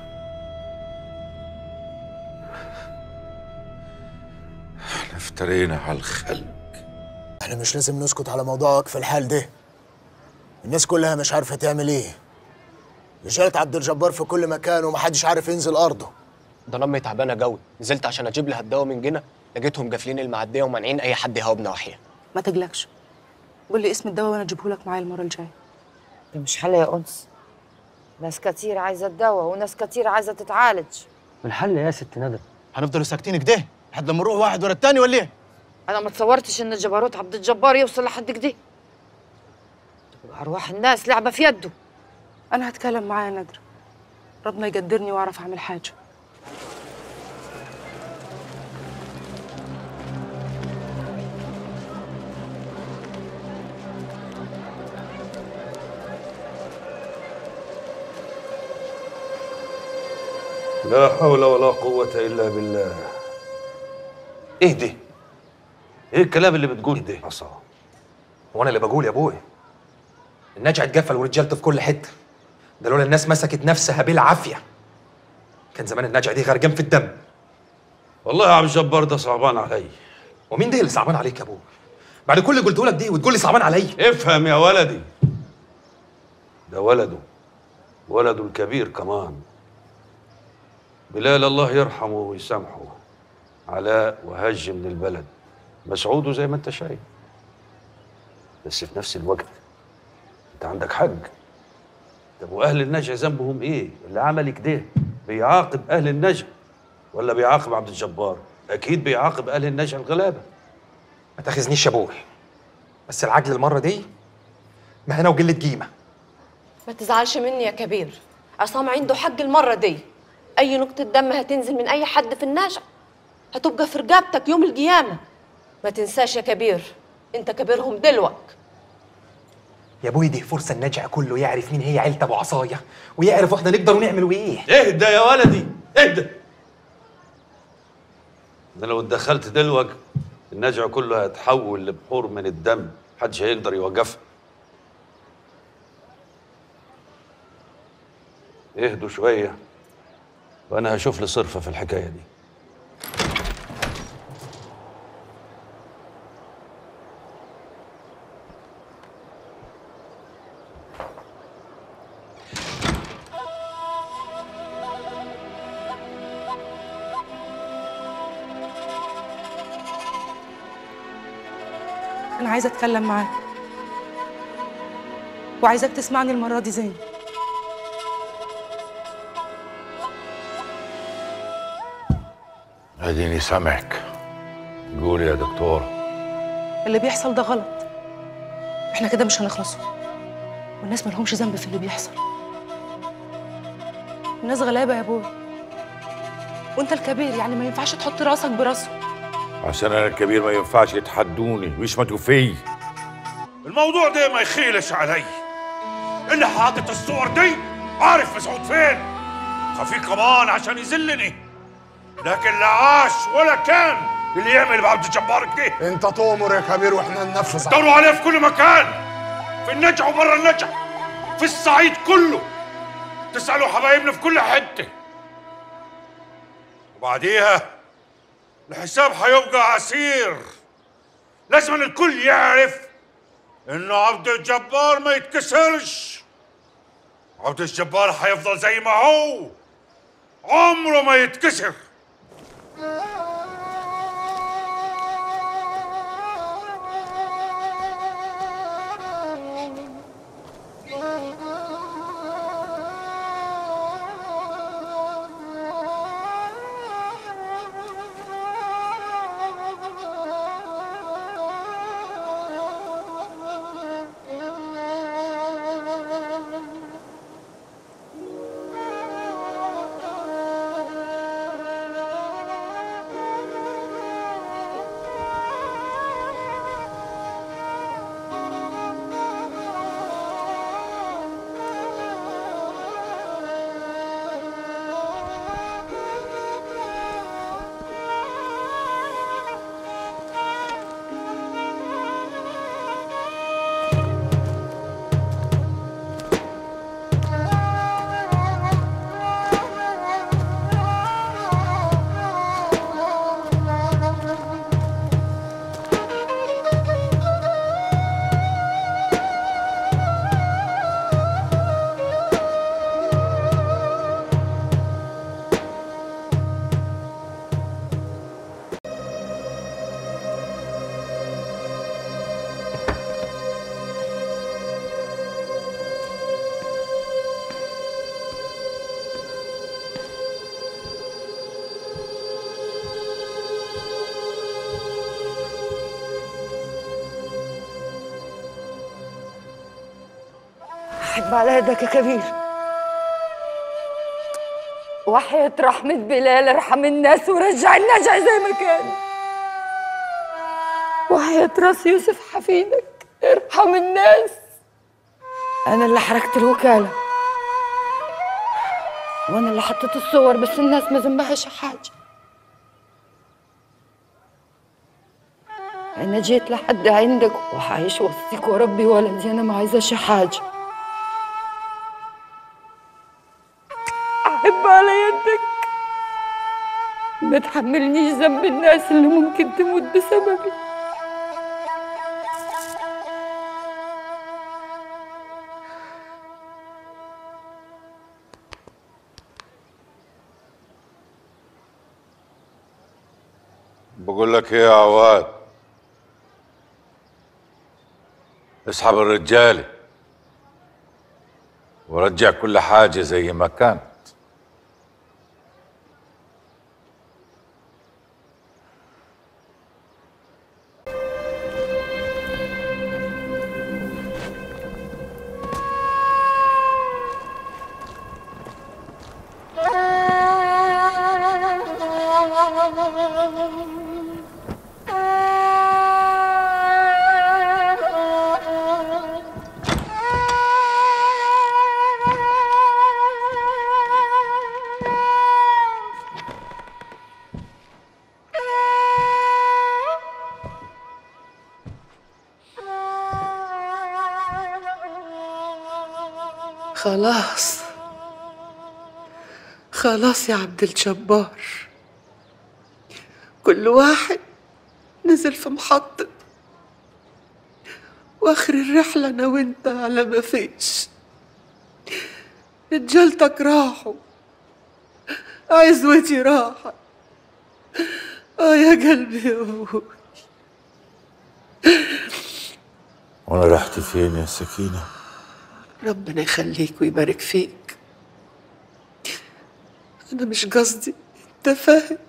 احنا افترينا على الخلق احنا مش لازم نسكت على موضوع وقف الحال ده الناس كلها مش عارفه تعمل ايه رجالة عبد الجبار في كل مكان ومحدش عارف ينزل ارضه ده انا امي تعبانه قوي نزلت عشان اجيب لها الدواء من جنة لقيتهم قافلين المعديه ومانعين اي حد يهوب نواحيها ما تقلقش قول لي اسم الدواء وانا اجيبه لك معايا المره الجايه ده مش حل يا أنس ناس كتير عايزة الدواء وناس كتير عايزة تتعالج الحل يا ست ندى هنفضل ساكتين كده لحد لما نروح واحد ورا التاني ولا ايه؟ أنا ما تصورتش إن جبروت عبد الجبار يوصل لحد كده أرواح الناس لعبة في يده انا هتكلم معاه يا نادر ربنا يقدرني واعرف اعمل حاجه لا حول ولا قوة إلا بالله اهدي إيه الكلام اللي بتقول ده حصى هو انا اللي بقول يا ابوي النجع اتقفل ورجالته في كل حته ده لولا الناس مسكت نفسها بالعافيه كان زمان النجع دي غرقان في الدم والله يا عبد الجبار ده صعبان علي ومين ده اللي صعبان عليك يا ابوي بعد كل اللي قلته لك دي وتقول لي صعبان عليا افهم يا ولدي ده ولده ولده الكبير كمان بلال الله يرحمه ويسامحه علاء وهج من البلد مسعود زي ما انت شايف بس في نفس الوقت انت عندك حق طب واهل النجع ذنبهم ايه اللي عمل كده بيعاقب اهل النجع ولا بيعاقب عبد الجبار اكيد بيعاقب اهل النجع الغلابه ما تاخذنيش يا ابوي بس العجل المره دي مهنه وقله قيمه ما تزعلش مني يا كبير عصام عنده حق المرة دي أي نقطة دم هتنزل من أي حد في النجع هتبقى في رقبتك يوم القيامة ما تنساش يا كبير أنت كبيرهم دلوك يا ابوي دي فرصه النجع كله يعرف مين هي عيله ابو عصايه ويعرف احنا نقدر نعمل ايه اهدى يا ولدي اهدى ده لو اتدخلت دلوقتي النجع كله هيتحول لبحور من الدم محدش هيقدر يوقفها اهدوا شويه وانا هشوف لي صرفه في الحكايه دي انا عايزه اتكلم معاك وعايزاك تسمعني المره دي زين اديني سامعك قول يا دكتور اللي بيحصل ده غلط احنا كده مش هنخلصوا والناس مالهمش ذنب في اللي بيحصل الناس غلابه يا ابوي وانت الكبير يعني ما ينفعش تحط راسك براسه عشان انا الكبير ما ينفعش يتحدوني مش متوفي الموضوع ده ما يخيلش علي اللي حاطط الصور دي عارف مسعود فين خفي كمان عشان يذلني لكن لا عاش ولا كان اللي يعمل بعبد الجبار كده انت تؤمر يا كبير واحنا ننفذ دوروا عليه في كل مكان في النجع وبره النجع في الصعيد كله تسألوا حبايبنا في كل حتة وبعديها الحساب هيبقى عسير لازم الكل يعرف انه عبد الجبار ما يتكسرش عبد الجبار هيفضل زي ما هو عمره ما يتكسر احب على يدك يا كبير وحياة رحمة بلال ارحم الناس ورجع النجع زي ما كان وحياة راس يوسف حفيدك ارحم الناس أنا اللي حركت الوكالة وأنا اللي حطيت الصور بس الناس ما ذنبهاش حاجة أنا جيت لحد عندك وحعيش وسطك وربي ولدي أنا ما عايزة شي حاجة أحب على يدك ما تحملنيش ذنب الناس اللي ممكن تموت بسببي بقول لك ايه يا عواد اسحب الرجاله ورجع كل حاجه زي ما كانت خلاص خلاص يا عبد الجبار كل واحد نزل في محطة واخر الرحلة انا وانت على ما فيش رجالتك راحوا عزوتي راحت اه يا قلبي يا ابوي وانا رحت فين يا سكينة ربنا يخليك ويبارك فيك انا مش قصدي انت فاهم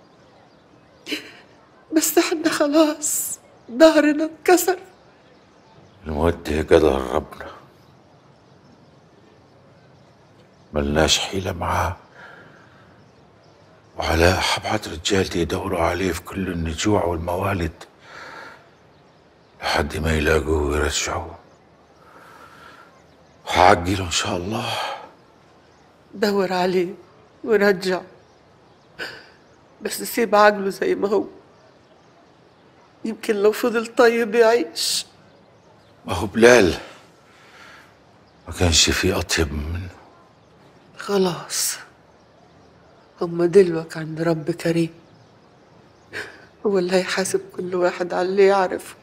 بس احنا خلاص ظهرنا اتكسر المودة قدر ربنا ملناش حيلة معاه وعلاء حبعت رجالتي يدوروا عليه في كل النجوع والموالد لحد ما يلاقوه ويرجعوه وهعجله إن شاء الله دور عليه ورجع بس سيب عقله زي ما هو يمكن لو فضل طيب يعيش ما هو بلال ما كانش في أطيب منه خلاص هما دلوك عند رب كريم هو اللي هيحاسب كل واحد على اللي يعرفه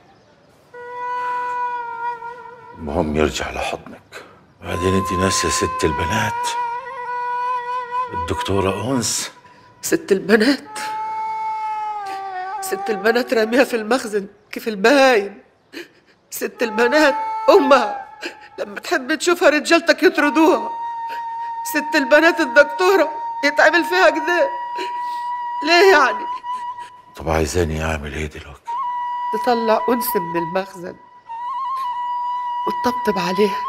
المهم يرجع لحضنك بعدين انت ناسية ست البنات الدكتورة أنس ست البنات ست البنات راميها في المخزن كيف البهايم ست البنات أمها لما تحب تشوفها رجالتك يطردوها ست البنات الدكتورة يتعمل فيها كده ليه يعني طب عايزاني أعمل إيه دلوقتي؟ تطلع أنس من المخزن وتطبطب عليها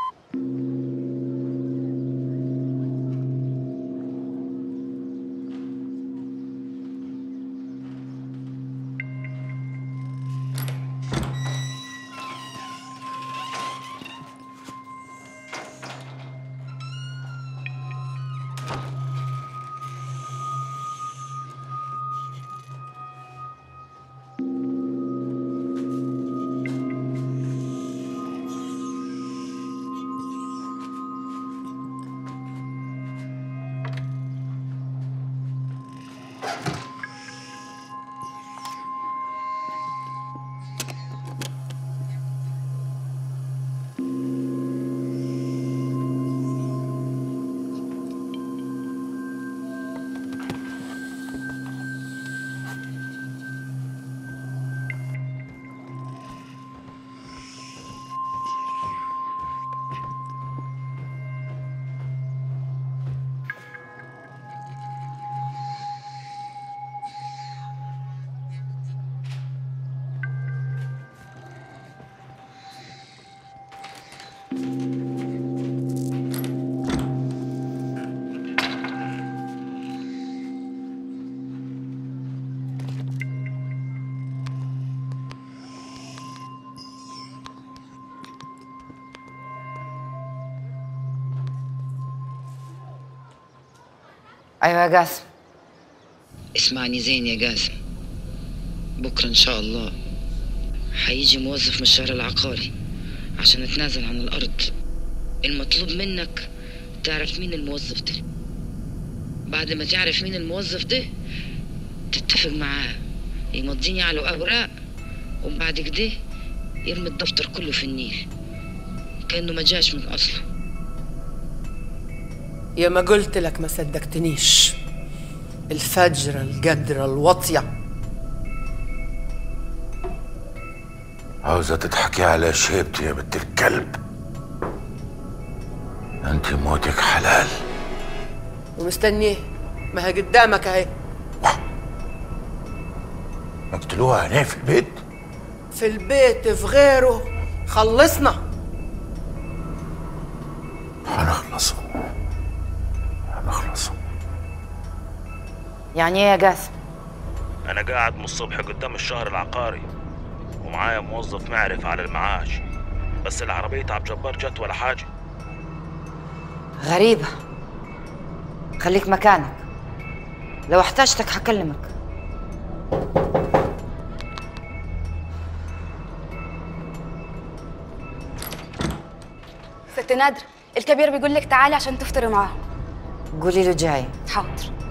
ايوه يا جاسم اسمعني زين يا قاسم بكرة إن شاء الله حيجي موظف من الشهر العقاري عشان نتنازل عن الأرض المطلوب منك تعرف مين الموظف ده بعد ما تعرف مين الموظف ده تتفق معاه يمضيني على أوراق وبعد كده يرمي الدفتر كله في النيل كأنه ما جاش من أصله يا ما قلت لك ما صدقتنيش الفجرة القدرة الواطية عاوزة تضحكي على شيبتي يا بنت الكلب انت موتك حلال ومستنيه ما هي قدامك اهي اقتلوها هنا في البيت في البيت في غيره خلصنا هنخلصوا هنخلصوا يعني ايه يا جاسم أنا قاعد من الصبح قدام الشهر العقاري ومعايا موظف معرفة على المعاش بس العربية عبد جبار جت ولا حاجة غريبة خليك مكانك لو احتاجتك هكلمك ست نادر الكبير بيقول لك تعالي عشان تفطري معاه قولي له جاي حاضر